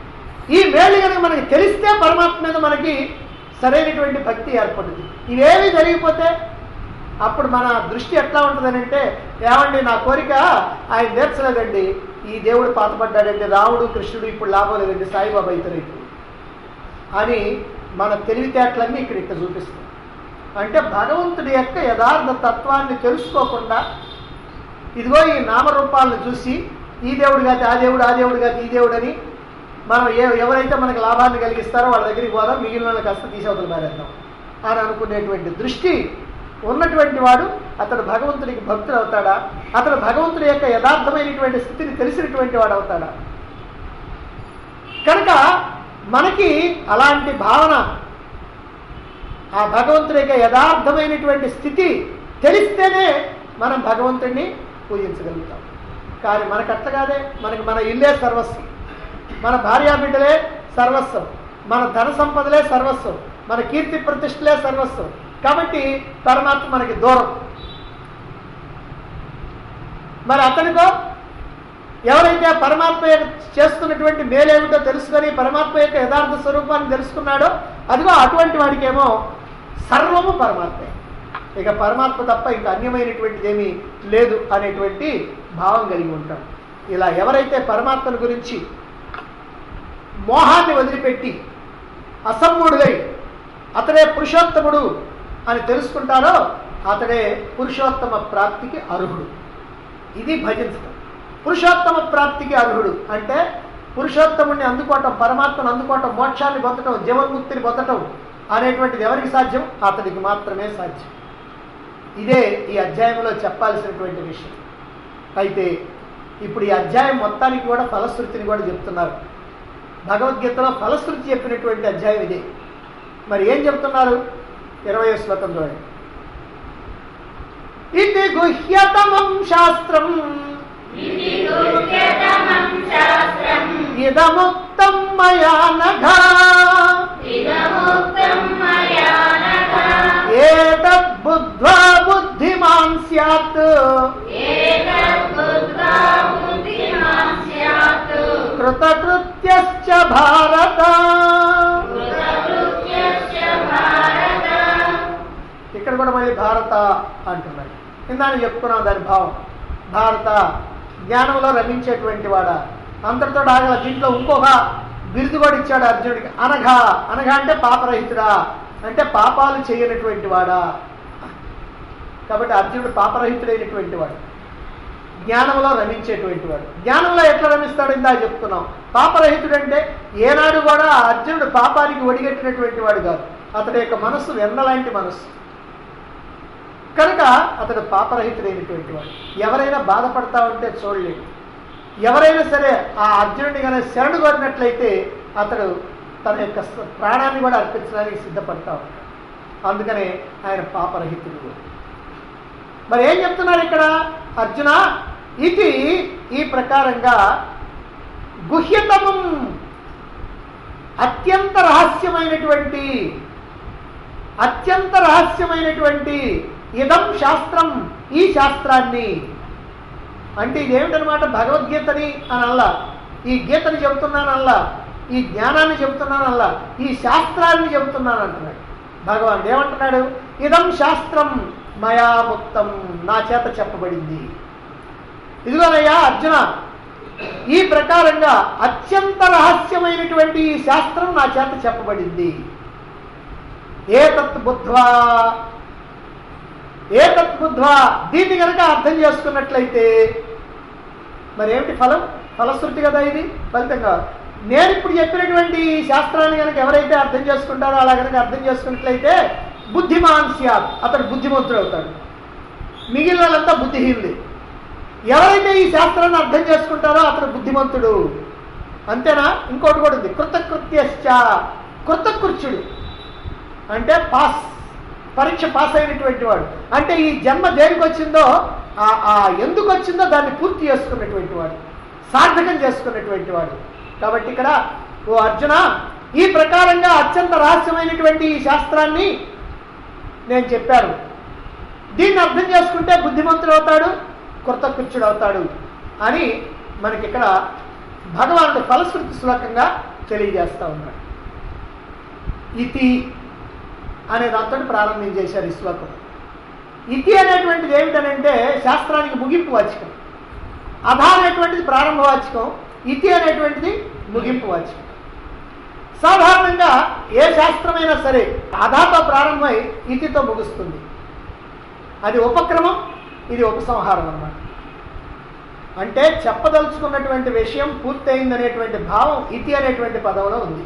ఈ మేలు కనుక మనకి తెలిస్తే పరమాత్మ మీద మనకి సరైనటువంటి భక్తి ఏర్పడుతుంది ఇవేవి జరిగిపోతే అప్పుడు మన దృష్టి ఎట్లా ఉంటుందని అంటే ఏమండి నా కోరిక ఆయన తీర్చలేదండి ఈ దేవుడు పాతపడ్డాడండి రాముడు కృష్ణుడు ఇప్పుడు లాభం లేదండి సాయిబాబా ఇతరు ఇప్పుడు అని మన తెలివితేటలన్నీ ఇక్కడ ఇక్కడ చూపిస్తాం అంటే భగవంతుడి యొక్క యథార్థ తత్వాన్ని తెలుసుకోకుండా ఇదిగో ఈ నామరూపాలను చూసి ఈ దేవుడు కాదు ఆ దేవుడు ఆ దేవుడు కాదు ఈ దేవుడు అని మనం ఏ ఎవరైతే మనకి లాభాన్ని కలిగిస్తారో వాళ్ళ దగ్గరికి పోదాం మిగిలిన వాళ్ళకి కాస్త తీసేవతలు మారేద్దాం అని అనుకునేటువంటి దృష్టి ఉన్నటువంటి వాడు అతడు భగవంతుడికి భక్తుడు అవుతాడా అతడు భగవంతుడి యొక్క యథార్థమైనటువంటి స్థితిని తెలిసినటువంటి వాడు అవుతాడా కనుక మనకి అలాంటి భావన ఆ భగవంతుడి యొక్క యథార్థమైనటువంటి స్థితి తెలిస్తేనే మనం భగవంతుడిని పూజించగలుగుతాం కానీ మనకు అట్ల కాదే మనకి మన ఇల్లే సర్వస్వం మన భార్యాబిడ్డలే సర్వస్వం మన ధన సంపదలే సర్వస్వం మన కీర్తి ప్రతిష్టలే సర్వస్వం కాబట్టి పరమాత్మ మనకి దూరం మరి అతనికో ఎవరైతే పరమాత్మ యొక్క చేస్తున్నటువంటి మేలేమిటో తెలుసుకొని పరమాత్మ యొక్క యథార్థ స్వరూపాన్ని తెలుసుకున్నాడో అదిగో అటువంటి వాడికేమో సర్వము పరమాత్మే ఇక పరమాత్మ తప్ప ఇంకా అన్యమైనటువంటిది ఏమీ లేదు అనేటువంటి భావం కలిగి ఉంటాం ఇలా ఎవరైతే పరమాత్మను గురించి మోహాన్ని వదిలిపెట్టి అసమ్ముడుగై అతడే పురుషోత్తముడు అని తెలుసుకుంటారో అతడే పురుషోత్తమ ప్రాప్తికి అర్హుడు ఇది భజించడం పురుషోత్తమ ప్రాప్తికి అర్హుడు అంటే పురుషోత్తముడిని అందుకోవటం పరమాత్మను అందుకోవటం మోక్షాన్ని పొందటం జీవన్ముక్తిని పొందటం అనేటువంటిది ఎవరికి సాధ్యం అతడికి మాత్రమే సాధ్యం ఇదే ఈ అధ్యాయంలో చెప్పాల్సినటువంటి విషయం అయితే ఇప్పుడు ఈ అధ్యాయం మొత్తానికి కూడా ఫలశ్రుతిని కూడా చెప్తున్నారు భగవద్గీతలో ఫలశ్రుతి చెప్పినటువంటి అధ్యాయం ఇదే మరి ఏం చెప్తున్నారు ఇరవై శ్లోకం చూడండి ఇది గుహ్యతమం శాస్త్రం इति गुह्यतमं शास्त्रम् ఇదముక్తం మయా నఘ इदमुक्तं मया नघ ఏతద్బుద్ధ్వా బుద్ధిమాన్ స్యాత్ एतद्बुद्ध्वा बुद्धिमान् स्यात् కృతకృత్యశ్చ భారత कृतकृत्यश्च भारत ఇక్కడ కూడా మళ్ళీ భారత అంటున్నాడు ఇందాక చెప్పుకున్నాం దాని భావం భారత జ్ఞానంలో రమించేటువంటి వాడా అంతటితో ఆగల దీంట్లో ఇంకొక బిరుదు కూడా ఇచ్చాడు అర్జునుడికి అనఘా అనఘా అంటే పాపరహితుడా అంటే పాపాలు చేయనటువంటి వాడా కాబట్టి అర్జునుడు పాపరహితుడైనటువంటి వాడు జ్ఞానంలో రమించేటువంటి వాడు జ్ఞానంలో ఎట్లా రమిస్తాడు ఇందా చెప్తున్నాం పాపరహితుడు అంటే ఏనాడు కూడా ఆ అర్జునుడు పాపానికి ఒడిగట్టినటువంటి వాడు కాదు అతడి యొక్క మనస్సు వెన్నలాంటి మనస్సు కనుక అతడు పాపరహితుడైనటువంటి వాడు ఎవరైనా బాధపడతా ఉంటే చూడలేడు ఎవరైనా సరే ఆ అర్జునుడిని కనుక శరణు కోరినట్లయితే అతడు తన యొక్క స- ప్రాణాన్ని కూడా అర్పించడానికి సిద్ధపడతా ఉంటాడు అందుకనే ఆయన పాపరహితుడు మరి ఏం చెప్తున్నారు ఇక్కడ అర్జున ఇది ఈ ప్రకారంగా గుహ్యతమం అత్యంత రహస్యమైనటువంటి అత్యంత రహస్యమైనటువంటి ఇదం శాస్త్రం ఈ శాస్త్రాన్ని అంటే ఇదేమిటనమాట భగవద్గీతని అని అల్లా ఈ గీతని చెబుతున్నానల్లా ఈ జ్ఞానాన్ని చెబుతున్నానల్లా ఈ శాస్త్రాన్ని చెబుతున్నాను అంటున్నాడు భగవాన్ ఏమంటున్నాడు ఇదం శాస్త్రం మయా ముక్తం నా చేత చెప్పబడింది ఇదిగోనయ్యా అర్జున ఈ ప్రకారంగా అత్యంత రహస్యమైనటువంటి ఈ శాస్త్రం నా చేత చెప్పబడింది ఏతత్ బుద్ధ్వా ఏతత్ బుద్ధ్వా దీన్ని కనుక అర్థం చేసుకున్నట్లయితే మరి ఏమిటి ఫలం ఫలశ్రుతి కదా ఇది ఫలితంగా నేను ఇప్పుడు చెప్పినటువంటి ఈ శాస్త్రాన్ని కనుక ఎవరైతే అర్థం చేసుకుంటారో అలా కనుక అర్థం చేసుకున్నట్లయితే బుద్ధిమాన్ స్యాత్ అతడు బుద్ధిమంతుడు అవుతాడు మిగిలిన వాళ్ళంతా బుద్ధిహీనులే ఎవరైతే ఈ శాస్త్రాన్ని అర్థం చేసుకుంటారో అతడు బుద్ధిమంతుడు అంతేనా ఇంకోటి కూడా ఉంది కృతకృత్యశ్చ కృతకృత్యుడు అంటే పాస్ పరీక్ష పాస్ అయినటువంటి వాడు అంటే ఈ జన్మ దేనికి వచ్చిందో ఆ ఆ ఎందుకు వచ్చిందో దాన్ని పూర్తి చేసుకున్నటువంటి వాడు సార్థకం చేసుకున్నటువంటి వాడు కాబట్టి ఇక్కడ ఓ అర్జున ఈ ప్రకారంగా అత్యంత రహస్యమైనటువంటి ఈ శాస్త్రాన్ని నేను చెప్పాను దీన్ని అర్థం చేసుకుంటే బుద్ధిమంతుడు అవుతాడు కృతకృత్యుడు అవుతాడు అని మనకి ఇక్కడ భగవానుడు ఫలశ్రుతి శ్లోకంగా తెలియజేస్తా ఉన్నాడు ఇతి అనే దాంతో ప్రారంభించేశారు ఈ శ్లోకం ఇతి అనేటువంటిది ఏమిటనంటే శాస్త్రానికి ముగింపు వాచకం అధ అనేటువంటిది ప్రారంభ వాచకం ఇతి అనేటువంటిది ముగింపు వాచకం సాధారణంగా ఏ శాస్త్రమైనా సరే అధాతో ప్రారంభమై ఇతితో ముగుస్తుంది అది ఉపక్రమం ఇది ఉపసంహారం అన్నమాట అంటే చెప్పదలుచుకున్నటువంటి విషయం పూర్తయిందనేటువంటి భావం ఇతి అనేటువంటి పదంలో ఉంది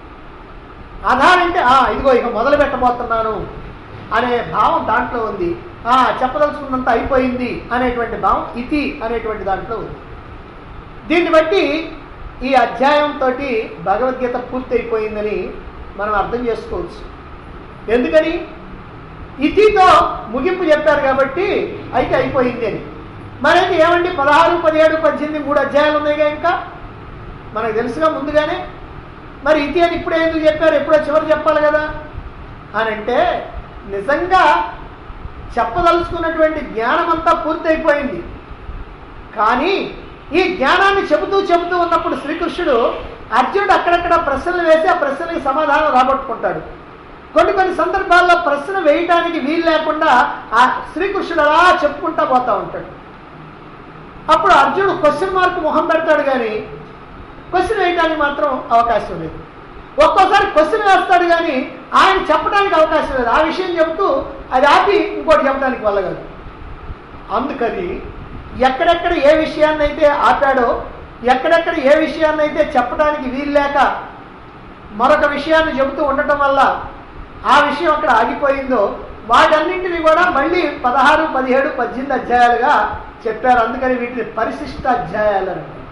ఆధార్ అంటే ఆ ఇదిగో ఇక మొదలు పెట్టబోతున్నాను అనే భావం దాంట్లో ఉంది ఆ చెప్పదలుచుకున్నంత అయిపోయింది అనేటువంటి భావం ఇతి అనేటువంటి దాంట్లో ఉంది దీన్ని బట్టి ఈ అధ్యాయంతో భగవద్గీత పూర్తి అయిపోయిందని మనం అర్థం చేసుకోవచ్చు ఎందుకని ఇతితో ముగింపు చెప్పారు కాబట్టి అయితే అయిపోయింది అని మరైతే ఏమండి పదహారు పదిహేడు పద్దెనిమిది మూడు అధ్యాయాలు ఉన్నాయిగా ఇంకా మనకు తెలుసుగా ముందుగానే మరి ఇతి అని ఇప్పుడే ఎందుకు చెప్పారు ఎప్పుడో చివరి చెప్పాలి కదా అని అంటే నిజంగా చెప్పదలుచుకున్నటువంటి జ్ఞానం అంతా పూర్తయిపోయింది కానీ ఈ జ్ఞానాన్ని చెబుతూ చెబుతూ ఉన్నప్పుడు శ్రీకృష్ణుడు అర్జునుడు అక్కడక్కడ ప్రశ్నలు వేసి ఆ ప్రశ్నలకి సమాధానం రాబట్టుకుంటాడు కొన్ని కొన్ని సందర్భాల్లో ప్రశ్న వేయటానికి వీలు లేకుండా ఆ శ్రీకృష్ణుడు అలా చెప్పుకుంటా పోతా ఉంటాడు అప్పుడు అర్జునుడు క్వశ్చన్ మార్క్ మొహం పెడతాడు కానీ క్వశ్చన్ వేయడానికి మాత్రం అవకాశం లేదు ఒక్కోసారి క్వశ్చన్ వేస్తాడు కానీ ఆయన చెప్పడానికి అవకాశం లేదు ఆ విషయం చెబుతూ అది ఆపి ఇంకోటి చెప్పడానికి వెళ్ళగలదు అందుకని ఎక్కడెక్కడ ఏ విషయాన్ని అయితే ఆపాడో ఎక్కడెక్కడ ఏ విషయాన్ని అయితే చెప్పడానికి వీలు లేక మరొక విషయాన్ని చెబుతూ ఉండటం వల్ల ఆ విషయం అక్కడ ఆగిపోయిందో వాటన్నింటినీ కూడా మళ్ళీ పదహారు పదిహేడు పద్దెనిమిది అధ్యాయాలుగా చెప్పారు అందుకని వీటిని పరిశిష్ట అధ్యాయాలు అని అంటారు.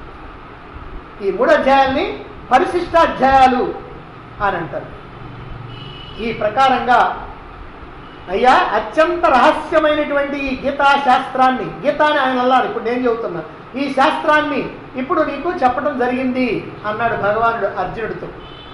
ఈ మూడు అధ్యాయాల్ని పరిశిష్ట అధ్యాయాలు అని అంటారు ఈ ప్రకారంగా అయ్యా అత్యంత రహస్యమైనటువంటి ఈ గీతా శాస్త్రాన్ని గీతా అని ఆయన అన్నారు ఇప్పుడు నేను చెబుతున్నా ఈ శాస్త్రాన్ని ఇప్పుడు నీకు చెప్పడం జరిగింది అన్నాడు భగవానుడు అర్జునుడితో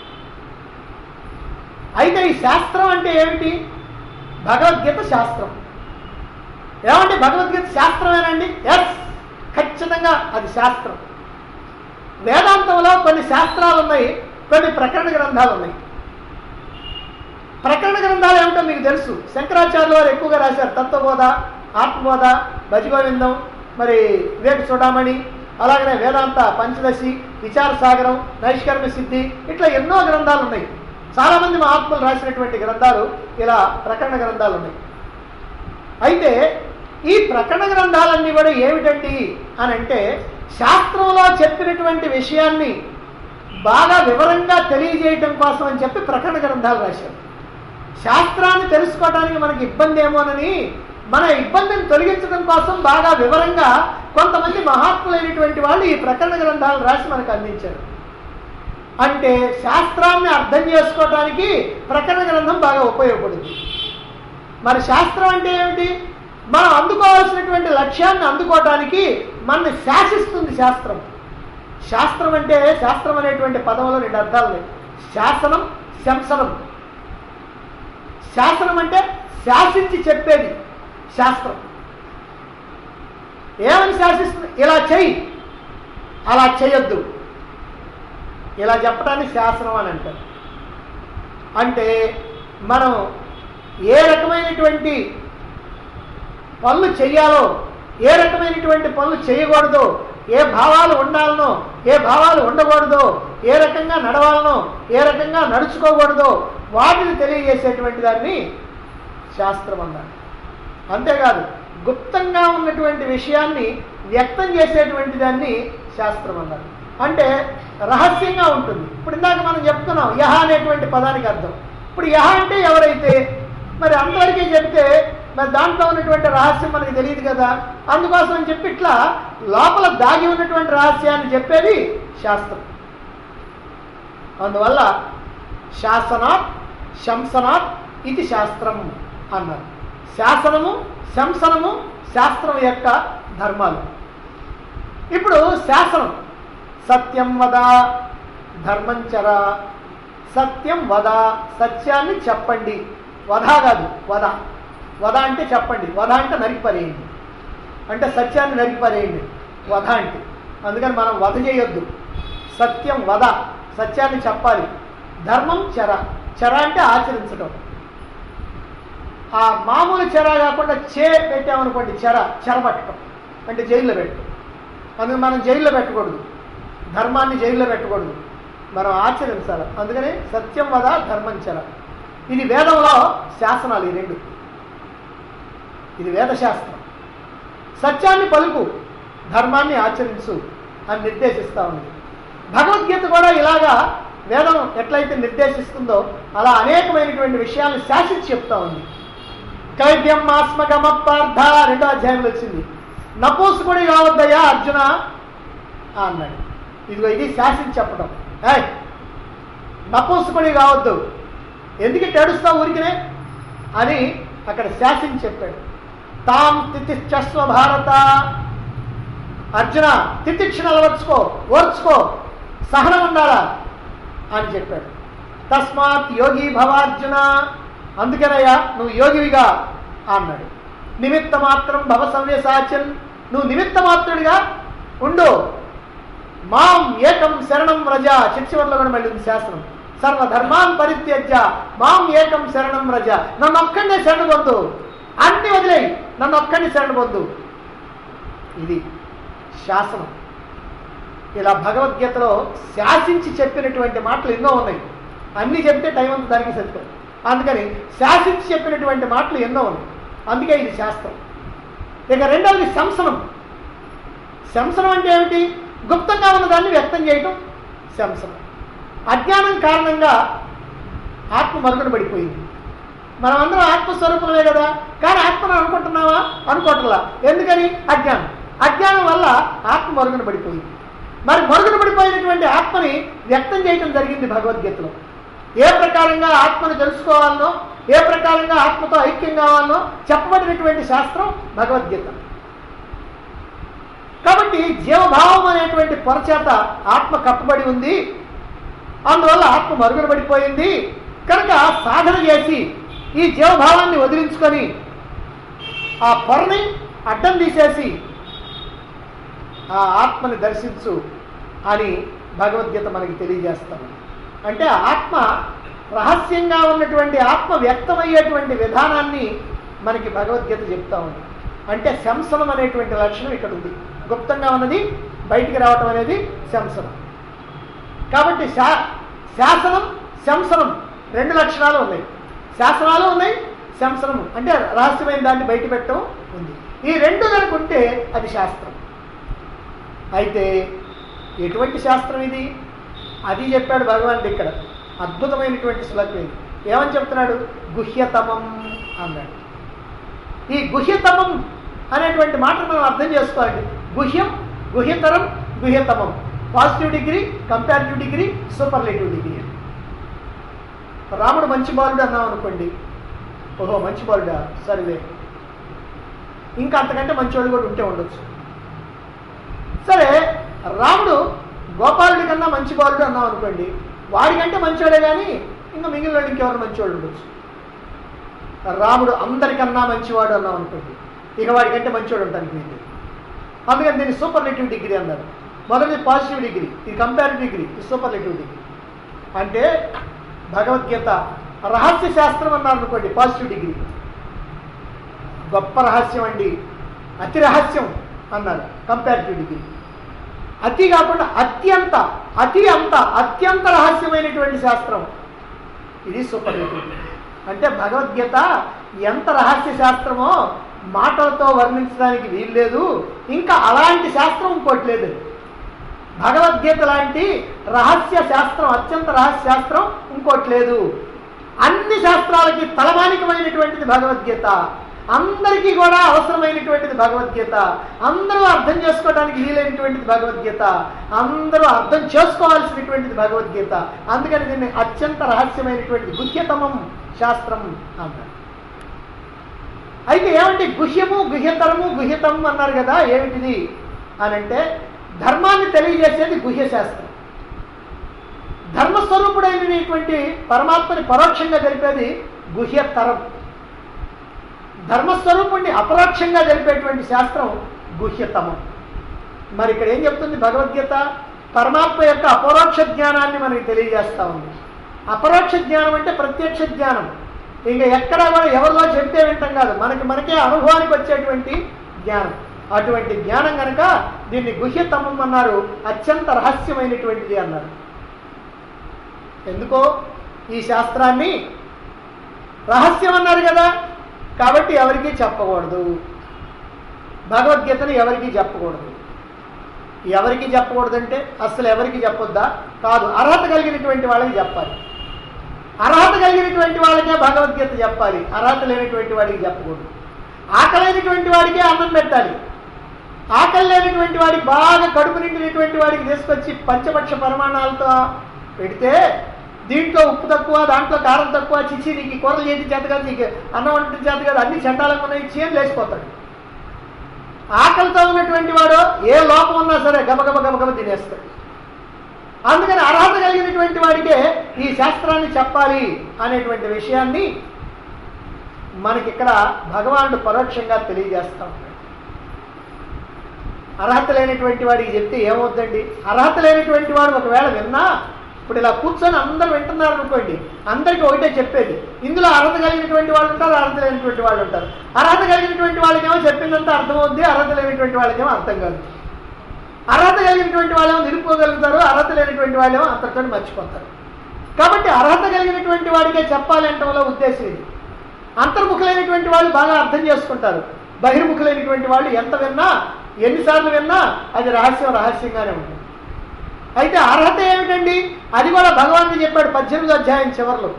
అయితే ఈ శాస్త్రం అంటే ఏమిటి భగవద్గీత శాస్త్రం ఏమంటే భగవద్గీత శాస్త్రమేనండి ఎస్ ఖచ్చితంగా అది శాస్త్రం వేదాంతంలో కొన్ని శాస్త్రాలు ఉన్నాయి కొన్ని ప్రకరణ గ్రంథాలు ఉన్నాయి ప్రకరణ గ్రంథాలు ఏమిటో మీకు తెలుసు శంకరాచార్యుల వారు ఎక్కువగా రాశారు తత్వబోధ ఆత్మబోధ భజగోవిందం మరి వివేక చూడమణి అలాగనే వేదాంత పంచదశి విచార సాగరం నైష్కర్మ సిద్ధి ఇట్లా ఎన్నో గ్రంథాలు ఉన్నాయి చాలా మంది మహాత్ములు రాసినటువంటి గ్రంథాలు ఇలా ప్రకరణ గ్రంథాలు ఉన్నాయి అయితే ఈ ప్రకరణ గ్రంథాలన్నీ కూడా ఏమిటండి అని అంటే శాస్త్రంలో చెప్పినటువంటి విషయాన్ని బాగా వివరంగా తెలియజేయటం కోసం అని చెప్పి ప్రకరణ గ్రంథాలు రాశారు శాస్త్రాన్ని తెలుసుకోవడానికి మనకి ఇబ్బంది ఏమోనని మన ఇబ్బందిని తొలగించడం కోసం బాగా వివరంగా కొంతమంది మహాత్ములైనటువంటి వాళ్ళు ఈ ప్రకరణ గ్రంథాలు రాసి మనకు అందించారు అంటే శాస్త్రాన్ని అర్థం చేసుకోవడానికి ప్రకరణ గ్రంథం బాగా ఉపయోగపడుతుంది మరి శాస్త్రం అంటే ఏమిటి మనం అందుకోవాల్సినటువంటి లక్ష్యాన్ని అందుకోవటానికి మనని శాసిస్తుంది శాస్త్రం శాస్త్రం అంటే శాస్త్రం అనేటువంటి పదంలో రెండు అర్థాలు ఉన్నాయి శాసనం శంసనం శాస్త్రం అంటే శాసించి చెప్పేది శాస్త్రం ఏమని శాసిస్తుంది ఇలా చెయ్యి అలా చేయొద్దు ఇలా చెప్పడాన్ని శాసనం అని అంటారు అంటే మనం ఏ రకమైనటువంటి పనులు చెయ్యాలో ఏ రకమైనటువంటి పనులు చేయకూడదో ఏ భావాలు ఉండాలనో ఏ భావాలు ఉండకూడదో ఏ రకంగా నడవాలనో ఏ రకంగా నడుచుకోకూడదో వాటిని తెలియజేసేటువంటి దాన్ని శాస్త్రం అన్నారు అంతేకాదు గుప్తంగా ఉన్నటువంటి విషయాన్ని వ్యక్తం చేసేటువంటి దాన్ని శాస్త్రం అన్నారు అంటే రహస్యంగా ఉంటుంది ఇప్పుడు ఇందాక మనం చెప్తున్నాం యహ అనేటువంటి పదానికి అర్థం ఇప్పుడు యహ అంటే ఎవరైతే మరి అంతవరకే చెప్తే మరి దాంట్లో ఉన్నటువంటి రహస్యం మనకి తెలియదు కదా అందుకోసం అని చెప్పి ఇట్లా లోపల దాగి ఉన్నటువంటి రహస్యాన్ని చెప్పేది శాస్త్రం అందువల్ల శాసనాత్ శంసనాత్ ఇది శాస్త్రం అన్నారు శాసనము శంసనము శాస్త్రం యొక్క ధర్మాలు ఇప్పుడు శాసనం సత్యం వద ధర్మంచర సత్యం వద సత్యాన్ని చెప్పండి వధ కాదు వద వధ అంటే చెప్పండి వధ అంటే నరికిపరేయండి అంటే సత్యాన్ని నరికిపరేయండి వధ అంటే అందుకని మనం వధ చేయొద్దు సత్యం వధ సత్యాన్ని చెప్పాలి ధర్మం చెర చెర అంటే ఆచరించడం ఆ మామూలు చెర కాకుండా చే పెట్టామనుకోండి చెర చెర పట్టడం అంటే జైల్లో పెట్టడం అందుకు మనం జైల్లో పెట్టకూడదు ధర్మాన్ని జైల్లో పెట్టకూడదు మనం ఆచరించాలి అందుకని సత్యం వద ధర్మం చెర ఇది వేదంలో శాసనాలు ఈ రెండు ఇది వేదశాస్త్రం సత్యాన్ని పలుకు ధర్మాన్ని ఆచరించు అని నిర్దేశిస్తా ఉంది భగవద్గీత కూడా ఇలాగా వేదం ఎట్లయితే నిర్దేశిస్తుందో అలా అనేకమైనటువంటి విషయాలను శాసించి చెప్తా ఉంది కైద్యం ఆస్మగమ పార్థ రెండో అధ్యాయంలో వచ్చింది నపూసుకుడి కావద్దయ్యా అర్జున అన్నాడు ఇదిగో ఇది శాసించి చెప్పడం ఏయ్ నపూసుకుడి కావద్దు ఎందుకు ఏడుస్తావు ఊరికినే అని అక్కడ శాసించి చెప్పాడు తాం తితిశ్చస్వ భారత అర్జున తితిక్షణ అలవర్చుకో ఓర్చుకో సహనం ఉండాలా అని చెప్పాడు తస్మాత్ యోగి భవార్జున అందుకనయ్యా నువ్వు యోగివిగా అన్నాడు నిమిత్త మాత్రం భవ సవ్యసాచన్ నువ్వు నిమిత్త మాత్రుడిగా ఉండు మాం ఏకం శరణం రజ చిట్చివర్లో కూడా మళ్ళీ ఉంది శాస్త్రం సర్వధర్మాన్ పరిత్యజ్య మాం ఏకం శరణం రజ నన్ను ఒక్కడినే శరణ పొందు అన్ని వదిలేయి నన్ను ఒక్కడిని శరణ పొందు ఇది శాసనం ఇలా భగవద్గీతలో శాసించి చెప్పినటువంటి మాటలు ఎన్నో ఉన్నాయి అన్నీ చెప్తే టైం అంతా దానికి సరిపోదు అందుకని శాసించి చెప్పినటువంటి మాటలు ఎన్నో ఉన్నాయి అందుకే ఇది శాస్త్రం ఇక రెండవది శంసనం శంసనం అంటే ఏమిటి గుప్తంగా ఉన్నదాన్ని వ్యక్తం చేయటం శంసనం అజ్ఞానం కారణంగా ఆత్మ మరుగున పడిపోయింది మనం అందరం ఆత్మస్వరూపులమే కదా కానీ ఆత్మను అనుకుంటున్నావా అనుకోవట్లా ఎందుకని అజ్ఞానం అజ్ఞానం వల్ల ఆత్మ మరుగున పడిపోయింది మరి మరుగున పడిపోయినటువంటి ఆత్మని వ్యక్తం చేయటం జరిగింది భగవద్గీతలో ఏ ప్రకారంగా ఆత్మను తెలుసుకోవాలనో ఏ ప్రకారంగా ఆత్మతో ఐక్యం కావాలనో చెప్పబడినటువంటి శాస్త్రం భగవద్గీత కాబట్టి జీవభావం అనేటువంటి పొరచేత ఆత్మ కప్పబడి ఉంది అందువల్ల ఆత్మ మరుగున పడిపోయింది కనుక సాధన చేసి ఈ జీవభావాన్ని వదిలించుకొని ఆ పొరని అడ్డం తీసేసి ఆ ఆత్మని దర్శించు అని భగవద్గీత మనకి తెలియజేస్తాం అంటే ఆత్మ రహస్యంగా ఉన్నటువంటి ఆత్మ వ్యక్తమయ్యేటువంటి విధానాన్ని మనకి భగవద్గీత చెప్తా ఉంది అంటే శంసనం అనేటువంటి లక్షణం ఇక్కడ ఉంది గుప్తంగా ఉన్నది బయటికి రావటం అనేది శంసనం కాబట్టి శా శాసనం శంసనం రెండు లక్షణాలు ఉన్నాయి శాసనాలు ఉన్నాయి శంసనము అంటే రహస్యమైన దాన్ని బయట పెట్టడం ఉంది ఈ రెండు కనుక ఉంటే అది శాస్త్రం అయితే ఎటువంటి శాస్త్రం ఇది అది చెప్పాడు భగవానుడు ఇక్కడ అద్భుతమైనటువంటి శ్లోకం ఇది ఏమని చెప్తున్నాడు గుహ్యతమం అన్నాడు ఈ గుహ్యతమం అనేటువంటి మాటను మనం అర్థం చేసుకోవాలి గుహ్యం గుహ్యతరం గుహ్యతమం positive degree comparative degree superlative degree అని రాముడు మంచి బాలుడు అన్నాం అనుకోండి ఓహో మంచి బాలుడా సరేలే ఇంకా అంతకంటే మంచివాడు కూడా ఉంటే ఉండొచ్చు సరే రాముడు గోపాలుడి కన్నా మంచి బాలుడు అన్నాం అనుకోండి వాడికంటే మంచివాడే కానీ ఇంకా మిగిలిన వాళ్ళు ఇంకెవరు మంచివాడు ఉండొచ్చు రాముడు అందరికన్నా మంచివాడు అన్నాం అనుకోండి ఇక వాడికంటే మంచివాడు ఉంటానికి లేదు అందుకని దీన్ని సూపర్లేటివ్ డిగ్రీ అన్నారు మొదటి పాజిటివ్ డిగ్రీ ఇది కంపారిటివ్ డిగ్రీ ఇది సూపర్లేటివ్ డిగ్రీ అంటే భగవద్గీత రహస్య శాస్త్రం అన్నారు అనుకోండి పాజిటివ్ డిగ్రీ గొప్ప రహస్యం అండి అతి రహస్యం అన్నారు కంపారిటివ్ డిగ్రీ అతి కాకుండా అత్యంత అతి అంత అత్యంత రహస్యమైనటువంటి శాస్త్రం ఇది సూపర్ అంటే భగవద్గీత ఎంత రహస్య శాస్త్రమో మాటలతో వర్ణించడానికి వీల్లేదు ఇంకా అలాంటి శాస్త్రం ఇంకోటి లేదు భగవద్గీత లాంటి రహస్య శాస్త్రం అత్యంత రహస్య శాస్త్రం ఇంకోటి లేదు అన్ని శాస్త్రాలకి తలమానికమైనటువంటిది భగవద్గీత అందరికీ కూడా అవసరమైనటువంటిది భగవద్గీత అందరూ అర్థం చేసుకోవడానికి వీలైనటువంటిది భగవద్గీత అందరూ అర్థం చేసుకోవాల్సినటువంటిది భగవద్గీత అందుకని దీన్ని అత్యంత రహస్యమైనటువంటి గుహ్యతమం శాస్త్రం అన్నారు అయితే ఏమంటే గుహ్యము గుహ్యతరము గుహ్యతం అన్నారు కదా ఏమిటిది అని అంటే ధర్మాన్ని తెలియజేసేది గుహ్య శాస్త్రం ధర్మస్వరూపుడైనటువంటి పరమాత్మని పరోక్షంగా తెలిపేది గుహ్యతరం ధర్మస్వరూపుణ్ణి అపరోక్షంగా తెలిపేటువంటి శాస్త్రం గుహ్యతమం మరి ఇక్కడ ఏం చెప్తుంది భగవద్గీత పరమాత్మ యొక్క అపరోక్ష జ్ఞానాన్ని మనకి తెలియజేస్తా ఉంది అపరోక్ష జ్ఞానం అంటే ప్రత్యక్ష జ్ఞానం ఇంకా ఎక్కడా కూడా ఎవరిలో చెప్తే వింటాం కాదు మనకి మనకే అనుభవానికి వచ్చేటువంటి జ్ఞానం అటువంటి జ్ఞానం కనుక దీన్ని గుహ్యతమం అన్నారు అత్యంత రహస్యమైనటువంటిది అన్నారు ఎందుకో ఈ శాస్త్రాన్ని రహస్యం అన్నారు కదా కాబట్టి ఎవరికీ చెప్పకూడదు భగవద్గీతను ఎవరికీ చెప్పకూడదు ఎవరికి చెప్పకూడదంటే అసలు ఎవరికి చెప్పొద్దా కాదు అర్హత కలిగినటువంటి వాళ్ళకి చెప్పాలి అర్హత కలిగినటువంటి వాళ్ళకే భగవద్గీత చెప్పాలి అర్హత లేనటువంటి వాడికి చెప్పకూడదు ఆకలైనటువంటి వాడికే అన్నం పెట్టాలి ఆకలి లేనటువంటి వాడికి బాగా కడుపు నిండినటువంటి వాడికి తీసుకొచ్చి పంచపక్ష పరిమాణాలతో పెడితే దీంట్లో ఉప్పు తక్కువ దాంట్లో కారం తక్కువ చిచ్చి నీకు ఈ కూరలు చేతి చేత కాదు నీకు అన్నం వంటి చేత కాదు అన్ని చండాలకు ఉన్నాయి చేయం లేచిపోతాడు ఆకలితో ఉన్నటువంటి వాడు ఏ లోపం ఉన్నా సరే గబగబ గబగబ తినేస్తాడు అందుకని అర్హత కలిగినటువంటి వాడికే ఈ శాస్త్రాన్ని చెప్పాలి అనేటువంటి విషయాన్ని మనకి ఇక్కడ భగవానుడు పరోక్షంగా తెలియజేస్తా ఉన్నాడు అర్హత లేనటువంటి వాడికి చెప్తే ఏమవుద్దండి అర్హత లేనటువంటి వాడు ఒకవేళ విన్నా ఇప్పుడు ఇలా కూర్చొని అందరూ వింటున్నారు అనుకోండి అందరికీ ఒకటే చెప్పేది ఇందులో అర్హత కలిగినటువంటి వాళ్ళు ఉంటారు అర్హత లేనటువంటి వాళ్ళు ఉంటారు అర్హత కలిగినటువంటి వాళ్ళకేమో చెప్పిందంతా అర్థమవుద్ది అర్హత లేనటువంటి వాళ్ళకేమో అర్థం కాదు అర్హత కలిగినటువంటి వాళ్ళేమో నిలుపుకోగలుగుతారు అర్హత లేనటువంటి వాళ్ళేమో అంతటితో మర్చిపోతారు కాబట్టి అర్హత కలిగినటువంటి వాడికే చెప్పాలంటే ఉద్దేశం ఇది అంతర్ముఖులైనటువంటి వాళ్ళు బాగా అర్థం చేసుకుంటారు బహిర్ముఖులైనటువంటి వాళ్ళు ఎంత విన్నా ఎన్నిసార్లు విన్నా అది రహస్యం రహస్యంగానే ఉంటుంది అయితే అర్హత ఏమిటండి అది కూడా భగవానుడు చెప్పాడు పద్దెనిమిదో అధ్యాయం చివరిలో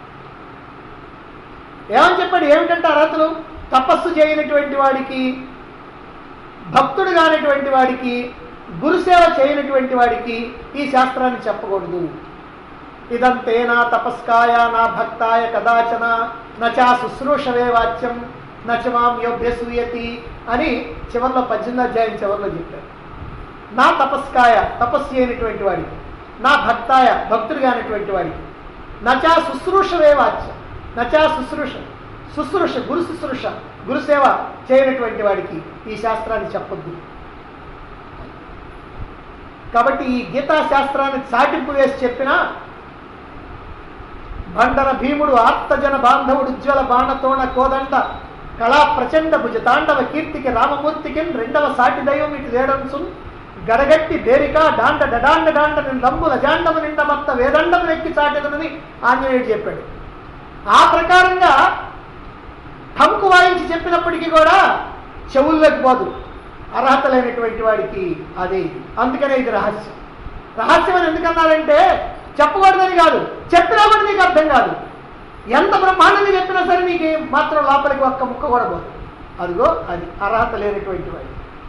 ఏమని చెప్పాడు ఏమిటంటే అర్హతలు తపస్సు చేయనటువంటి వాడికి భక్తుడు కానిటువంటి వాడికి గురుసేవ చేయనటువంటి వాడికి ఈ శాస్త్రాన్ని చెప్పకూడదు ఇదంతే నా తపస్కాయ నా భక్తాయ కదాచన నచా శుశ్రూషవే వాచ్యం నచమాం యోభ్యసూయతి అని చివరిలో పద్దెనిమిది అధ్యాయం చివరిలో చెప్పారు నా తపస్కాయ తపస్సు చేయనటువంటి వాడికి నా భక్తాయ భక్తుడు కానిటువంటి వాడికి నచా శుశ్రూషవే వాచ్యం నచా శుశ్రూష శుశ్రూష గురు శుశ్రూష గురుసేవ చేయనటువంటి వాడికి ఈ శాస్త్రాన్ని చెప్పొద్దు కాబట్టి ఈ గీతా శాస్త్రాన్ని చాటింపు వేసి చెప్పిన బండన భీముడు ఆర్తజన బాంధవుడు ఉజ్వల బాణతోణ కోదండ కళా ప్రచండ భుజ తాండవ కీర్తికి రామమూర్తికి రెండవ సాటి దైవం ఇటు లేడంసున్ గడగట్టి బేరిక డాండ డడాండ డాండ రంబుల జాండము నిండ మత్త వేదండము నెక్కి చాటెదనని ఆంజనేయుడు చెప్పాడు ఆ ప్రకారంగా ఠంకు వాయించి చెప్పినప్పటికీ కూడా చెవుల్లోకి పోదు అర్హత లేనటువంటి వాడికి అది అందుకనే ఇది రహస్యం రహస్యం అని ఎందుకన్నారంటే చెప్పకూడదని కాదు చెప్పినా కూడా నీకు అర్థం కాదు ఎంత బ్రహ్మాండంగా చెప్పినా సరే నీకు మాత్రం లోపలికి ఒక్క ముక్క కూడా పోదు అదిగో అది అర్హత లేనటువంటి వాడు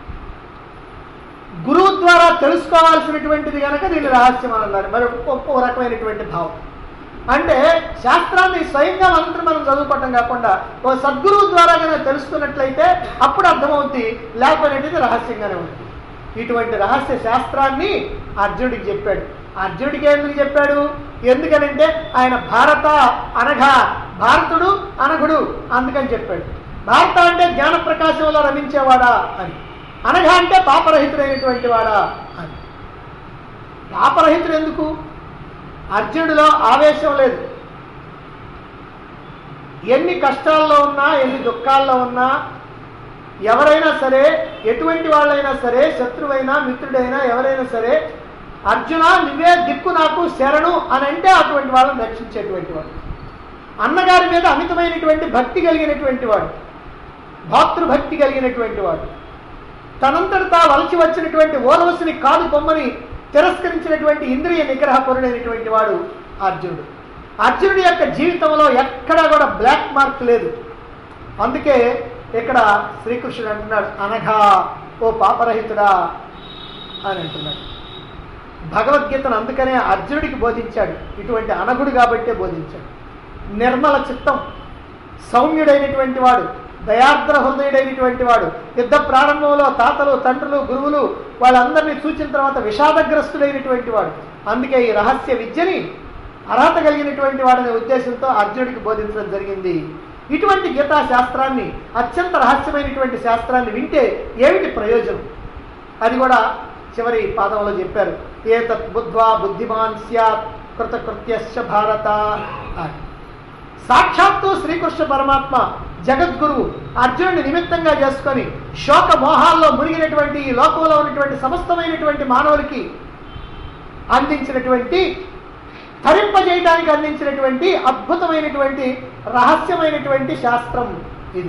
గురువు ద్వారా తెలుసుకోవాల్సినటువంటిది కనుక దీన్ని రహస్యం అని అన్నారు మరి ఒక్కో రకమైనటువంటి భావం అంటే శాస్త్రాన్ని స్వయంగా మంత్రం మనం చదువుకోవటం కాకుండా ఓ సద్గురువు ద్వారా కనుక తెలుసుకున్నట్లయితే అప్పుడు అర్థమవుద్ది లేకపోయినట్టు రహస్యంగానే ఉంది ఇటువంటి రహస్య శాస్త్రాన్ని అర్జునుడికి చెప్పాడు అర్జునుడికి ఎందుకు చెప్పాడు ఎందుకనంటే ఆయన భారత అనఘ భారతుడు అనఘుడు అందుకని చెప్పాడు భారత అంటే జ్ఞాన ప్రకాశంలో రమించేవాడా అని అనఘ అంటే పాపరహితుడైనటువంటి వాడా అని పాపరహితుడు ఎందుకు అర్జునుడిలో ఆవేశం లేదు ఎన్ని కష్టాల్లో ఉన్నా ఎన్ని దుఃఖాల్లో ఉన్నా ఎవరైనా సరే ఎటువంటి వాళ్ళైనా సరే శత్రువైనా మిత్రుడైనా ఎవరైనా సరే అర్జున నువ్వే దిక్కు నాకు శరణు అని అంటే అటువంటి వాళ్ళని రక్షించేటువంటి వాడు అన్నగారి మీద అమితమైనటువంటి భక్తి కలిగినటువంటి వాడు భాతృభక్తి కలిగినటువంటి వాడు తనంతట తా వలసి వచ్చినటువంటి ఓలవసిని కాదు బొమ్మని తిరస్కరించినటువంటి ఇంద్రియ నిగ్రహ పరుడైనటువంటి వాడు అర్జునుడు అర్జునుడి యొక్క జీవితంలో ఎక్కడా కూడా బ్లాక్ మార్క్ లేదు అందుకే ఇక్కడ శ్రీకృష్ణుడు అంటున్నాడు అనఘా ఓ పాపరహితుడా అని అంటున్నాడు భగవద్గీతను అందుకనే అర్జునుడికి బోధించాడు ఇటువంటి అనగుడు కాబట్టే బోధించాడు నిర్మల చిత్తం సౌమ్యుడైనటువంటి వాడు దయార్ద్ర హృదయుడైనటువంటి వాడు యుద్ధ ప్రారంభంలో తాతలు తండ్రులు గురువులు వాళ్ళందరినీ సూచిన తర్వాత విషాదగ్రస్తుడైనటువంటి వాడు అందుకే ఈ రహస్య విద్యని అర్హత కలిగినటువంటి వాడనే ఉద్దేశంతో అర్జునుడికి బోధించడం జరిగింది ఇటువంటి గీతా శాస్త్రాన్ని అత్యంత రహస్యమైనటువంటి శాస్త్రాన్ని వింటే ఏమిటి ప్రయోజనం అది కూడా చివరి పాదంలో చెప్పారు ఏతత్ బుద్ధ్వా బుద్ధిమాన్ స్యాత్ కృతకృత్యశ్చ భారత అని సాక్షాత్తు శ్రీకృష్ణ పరమాత్మ జగద్గురువు అర్జునుడిని నిమిత్తంగా చేసుకొని శోక మోహాల్లో మునిగినటువంటి ఈ లోకంలో ఉన్నటువంటి సమస్తమైనటువంటి మానవులకి అందించినటువంటి తరింపజేయడానికి అందించినటువంటి అద్భుతమైనటువంటి రహస్యమైనటువంటి శాస్త్రం ఇది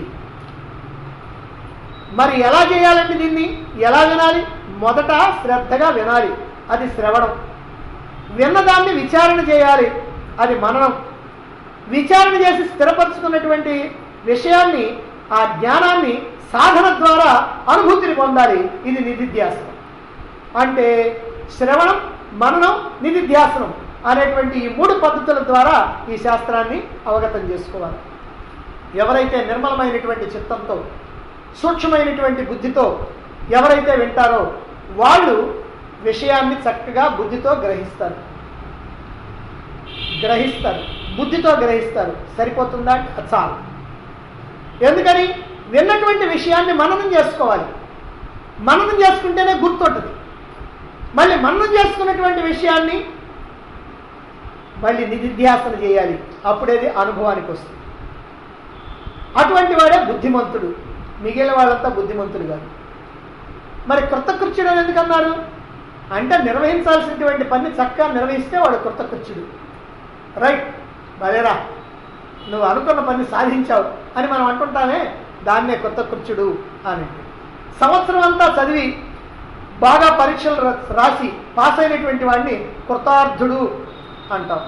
మరి ఎలా చేయాలండి దీన్ని ఎలా వినాలి మొదట శ్రద్ధగా వినాలి అది శ్రవణం విన్నదాన్ని విచారణ చేయాలి అది మననం విచారణ చేసి స్థిరపరచుకున్నటువంటి విషయాన్ని ఆ జ్ఞానాన్ని సాధన ద్వారా అనుభూతిని పొందాలి ఇది నిధిధ్యాసనం అంటే శ్రవణం మననం నిధిధ్యాసనం అనేటువంటి ఈ మూడు పద్ధతుల ద్వారా ఈ శాస్త్రాన్ని అవగతం చేసుకోవాలి ఎవరైతే నిర్మలమైనటువంటి చిత్తంతో సూక్ష్మమైనటువంటి బుద్ధితో ఎవరైతే వింటారో వాళ్ళు విషయాన్ని చక్కగా బుద్ధితో గ్రహిస్తారు గ్రహిస్తారు బుద్ధితో గ్రహిస్తారు సరిపోతుందా అంటే అది చాలు ఎందుకని విన్నటువంటి విషయాన్ని మననం చేసుకోవాలి మననం చేసుకుంటేనే గుర్తుంటుంది మళ్ళీ మననం చేసుకున్నటువంటి విషయాన్ని మళ్ళీ నిధిధ్యాసన చేయాలి అప్పుడేది అనుభవానికి వస్తుంది అటువంటి వాడే బుద్ధిమంతుడు మిగిలిన వాళ్ళంతా బుద్ధిమంతుడు కాదు మరి కృతకృత్యుడు అని ఎందుకు అన్నారు అంటే నిర్వహించాల్సినటువంటి పని చక్కగా నిర్వహిస్తే వాడు కృతకృత్యుడు రైట్ భలేరా నువ్వు అనుకున్న పని సాధించావు అని మనం అంటుంటామే దాన్నే కృతకృత్యుడు అని సంవత్సరం అంతా చదివి బాగా పరీక్షలు రా- రాసి పాస్ అయినటువంటి వాడిని కృతార్థుడు అంటాం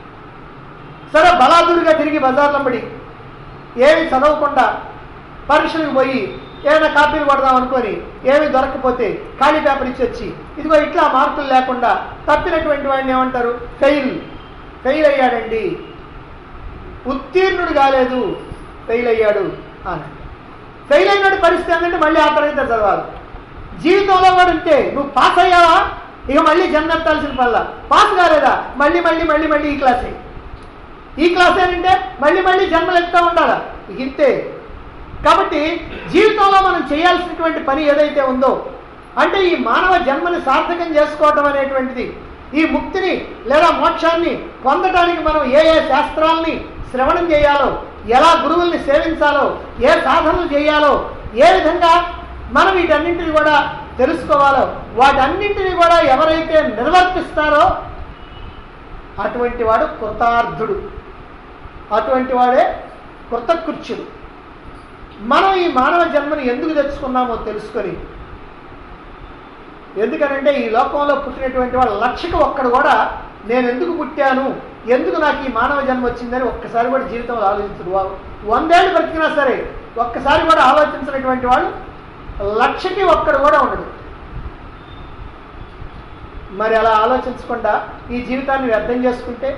సరే బలాదురుగా తిరిగి బజార్లంబడి ఏమి చదవకుండా పరీక్షలకు పోయి ఏమైనా కాపీలు కొడదాం అనుకొని ఏమి దొరకకపోతే ఖాళీ పేపర్ ఇచ్చి వచ్చి ఇదిగో ఇట్లా మార్కులు లేకుండా తప్పినటువంటి వాడిని ఏమంటారు ఫెయిల్ ఫెయిల్ అయ్యాడండి ఉత్తీర్ణుడు కాలేదు ఫెయిల్ అయ్యాడు అని ఫెయిల్ అయినాడు పరిస్థితి ఏంటంటే మళ్ళీ ఆ తరగతి చదవాలి జీవితంలో కూడా ఉంటే నువ్వు పాస్ అయ్యావా ఇక మళ్ళీ జన్మెత్తాల్సిన పల్ల పాస్ కాలేదా మళ్ళీ మళ్ళీ మళ్ళీ మళ్ళీ ఈ క్లాసే ఈ క్లాస్ ఏంటంటే మళ్ళీ మళ్ళీ జన్మలు ఎత్తా ఉండాలా ఇక ఇంతే కాబట్టి జీవితంలో మనం చేయాల్సినటువంటి పని ఏదైతే ఉందో అంటే ఈ మానవ జన్మని సార్థకం చేసుకోవటం అనేటువంటిది ఈ ముక్తిని లేదా మోక్షాన్ని పొందడానికి మనం ఏ ఏ శాస్త్రాల్ని శ్రవణం చేయాలో ఎలా గురువుల్ని సేవించాలో ఏ సాధనలు చేయాలో ఏ విధంగా మనం వీటన్నింటిని కూడా తెలుసుకోవాలో వాటన్నింటినీ కూడా ఎవరైతే నిర్వర్తిస్తారో అటువంటి వాడు కృతార్థుడు అటువంటి వాడే కృతకృత్యుడు మనం ఈ మానవ జన్మని ఎందుకు తెచ్చుకున్నామో తెలుసుకొని ఎందుకనంటే ఈ లోకంలో పుట్టినటువంటి వాళ్ళ లక్షకు ఒక్కడు కూడా నేను ఎందుకు పుట్టాను ఎందుకు నాకు ఈ మానవ జన్మ వచ్చిందని ఒక్కసారి కూడా జీవితంలో ఆలోచించడు వా- వందేళ్ళు బ్రతికినా సరే ఒక్కసారి కూడా ఆలోచించినటువంటి వాడు లక్షకి ఒక్కడు కూడా ఉండడు మరి అలా ఆలోచించకుండా ఈ జీవితాన్ని వ్యర్థం చేసుకుంటే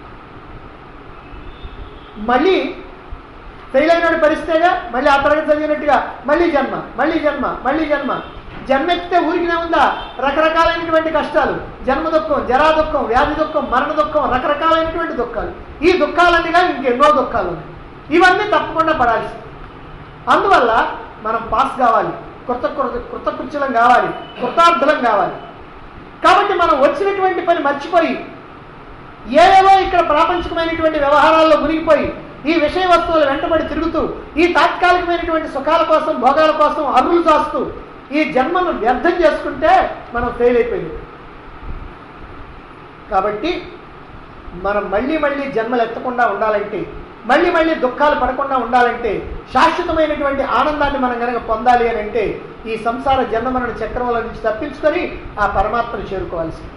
మళ్ళీ ఫెయిల్ అయినాడు పరిస్థితిగా మళ్ళీ ఆ తరగతి చదివినట్టుగా మళ్ళీ జన్మ మళ్ళీ జన్మ మళ్ళీ జన్మ జన్మ ఎత్తితే ఊరికినే ఉందా రకరకాలైనటువంటి కష్టాలు జన్మ దుఃఖం జరా దుఃఖం వ్యాధి దుఃఖం మరణ దుఃఖం రకరకాలైనటువంటి దుఃఖాలు ఈ దుఃఖాలన్నీగా ఇంకెన్నో దుఃఖాలు ఉన్నాయి ఇవన్నీ తప్పకుండా పడాల్సి అందువల్ల మనం పాస్ కావాలి కృత కృత కృతకృత్యులం కావాలి కృతార్థులం కావాలి కాబట్టి మనం వచ్చినటువంటి పని మర్చిపోయి ఏవేవో ఇక్కడ ప్రాపంచికమైనటువంటి వ్యవహారాల్లో మునిగిపోయి ఈ విషయ వస్తువుల వెంటబడి తిరుగుతూ ఈ తాత్కాలికమైనటువంటి సుఖాల కోసం భోగాల కోసం అర్రులు చాస్తూ ఈ జన్మను వ్యర్థం చేసుకుంటే మనం ఫెయిల్ అయిపోయింది కాబట్టి మనం మళ్ళీ మళ్ళీ జన్మలు ఎత్తకుండా ఉండాలంటే మళ్ళీ మళ్ళీ దుఃఖాలు పడకుండా ఉండాలంటే శాశ్వతమైనటువంటి ఆనందాన్ని మనం కనుక పొందాలి అని అంటే ఈ సంసార జన్మమరణ చక్రముల నుంచి తప్పించుకొని ఆ పరమాత్మను చేరుకోవాల్సింది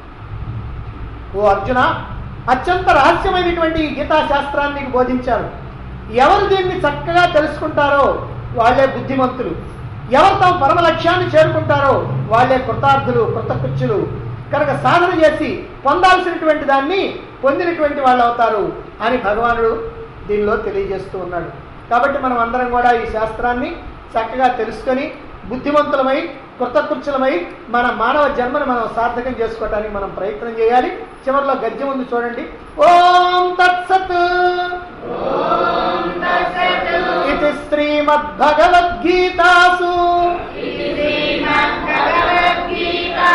ఓ అర్జున అత్యంత రహస్యమైనటువంటి ఈ గీతా శాస్త్రాన్ని నీకు బోధించాను ఎవరు దీన్ని చక్కగా తెలుసుకుంటారో వాళ్ళే బుద్ధిమంతులు ఎవరు తమ పరమ లక్ష్యాన్ని చేరుకుంటారో వాళ్ళే కృతార్థులు కృతకృత్యులు కనుక సాధన చేసి పొందాల్సినటువంటి దాన్ని పొందినటువంటి వాళ్ళు అవుతారు అని భగవానుడు దీనిలో తెలియజేస్తూ ఉన్నాడు కాబట్టి మనం అందరం కూడా ఈ శాస్త్రాన్ని చక్కగా తెలుసుకొని బుద్ధిమంతులమై కృతకృత్యులమై మన మానవ జన్మను మనం సార్థకం చేసుకోవడానికి మనం ప్రయత్నం చేయాలి చివరిలో గద్యం ఉంది చూడండి ఓం తత్సత్ ఇది శ్రీమద్భగవద్గీతాసు శ్రీమద్భగవద్గీతాసు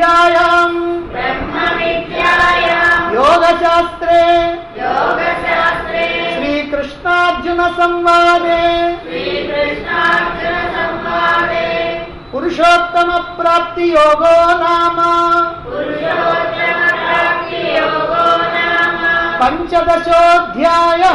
విద్యాయాం బ్రహ్మ విద్యాయాం యోగశాస్త్రే యోగశాస్త్రే శ్రీకృష్ణార్జున సంవాదే శ్రీకృష్ణార్జున సంవాదే పురుషోత్తమ ప్రాప్తి యోగో నామ పురుషోత్తమ ప్రాప్తి యోగో నామ పంచదశోధ్యాయ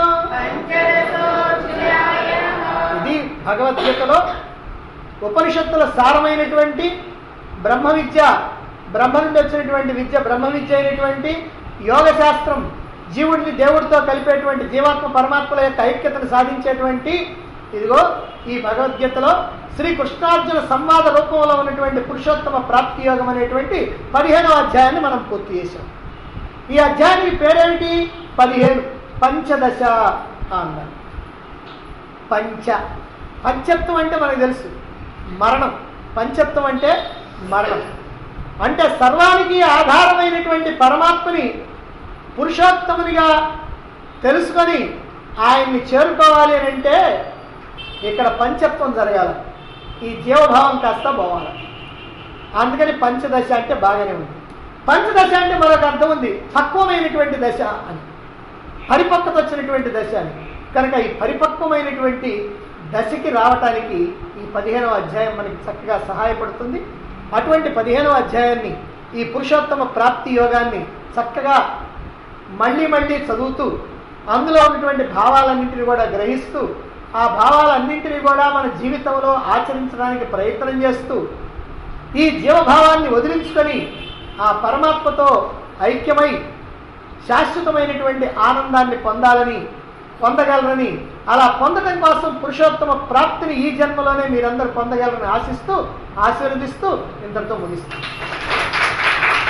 పంచదశోధ్యాయః ఇది భగవద్గీతలో ఉపనిషత్తుల సారమైనటువంటి బ్రహ్మ విద్య బ్రహ్మ నుండి వచ్చినటువంటి విద్య బ్రహ్మ విద్య అయినటువంటి యోగ శాస్త్రం జీవుడిని దేవుడితో కలిపేటువంటి జీవాత్మ పరమాత్మల యొక్క ఐక్యతను సాధించేటువంటి ఇదిగో ఈ భగవద్గీతలో శ్రీ కృష్ణార్జున సంవాద రూపంలో ఉన్నటువంటి పురుషోత్తమ ప్రాప్తి యోగం అనేటువంటి పదిహేనవ అధ్యాయాన్ని మనం పూర్తి చేశాం ఈ అధ్యాయానికి పేరేమిటి పదిహేను పంచదశ అన్నారు పంచ పంచత్వం అంటే మనకు తెలుసు మరణం పంచత్వం అంటే మరణం అంటే సర్వానికి ఆధారమైనటువంటి పరమాత్మని పురుషోత్తమునిగా తెలుసుకొని ఆయన్ని చేరుకోవాలి అని అంటే ఇక్కడ పంచత్వం జరగాలి ఈ జీవభావం కాస్త పోవాలి అందుకని పంచదశ అంటే బాగానే ఉంది పంచదశ అంటే మరొక అర్థం ఉంది పక్వమైనటువంటి దశ అని పరిపక్వత వచ్చినటువంటి దశ అని కనుక ఈ పరిపక్వమైనటువంటి దశకి రావటానికి ఈ పదిహేనవ అధ్యాయం మనకి చక్కగా సహాయపడుతుంది అటువంటి పదిహేనవ అధ్యాయాన్ని ఈ పురుషోత్తమ ప్రాప్తి యోగాన్ని చక్కగా మళ్ళీ మళ్ళీ చదువుతూ అందులో ఉన్నటువంటి భావాలన్నింటినీ కూడా గ్రహిస్తూ ఆ భావాలన్నింటినీ కూడా మన జీవితంలో ఆచరించడానికి ప్రయత్నం చేస్తూ ఈ జీవభావాన్ని వదిలించుకొని ఆ పరమాత్మతో ఐక్యమై శాశ్వతమైనటువంటి ఆనందాన్ని పొందాలని పొందగలరని అలా పొందడం కోసం పురుషోత్తమ ప్రాప్తిని ఈ జన్మలోనే మీరందరూ పొందగలరని ఆశిస్తూ ఆశీర్వదిస్తూ ఇంతటితో ముగిస్తాం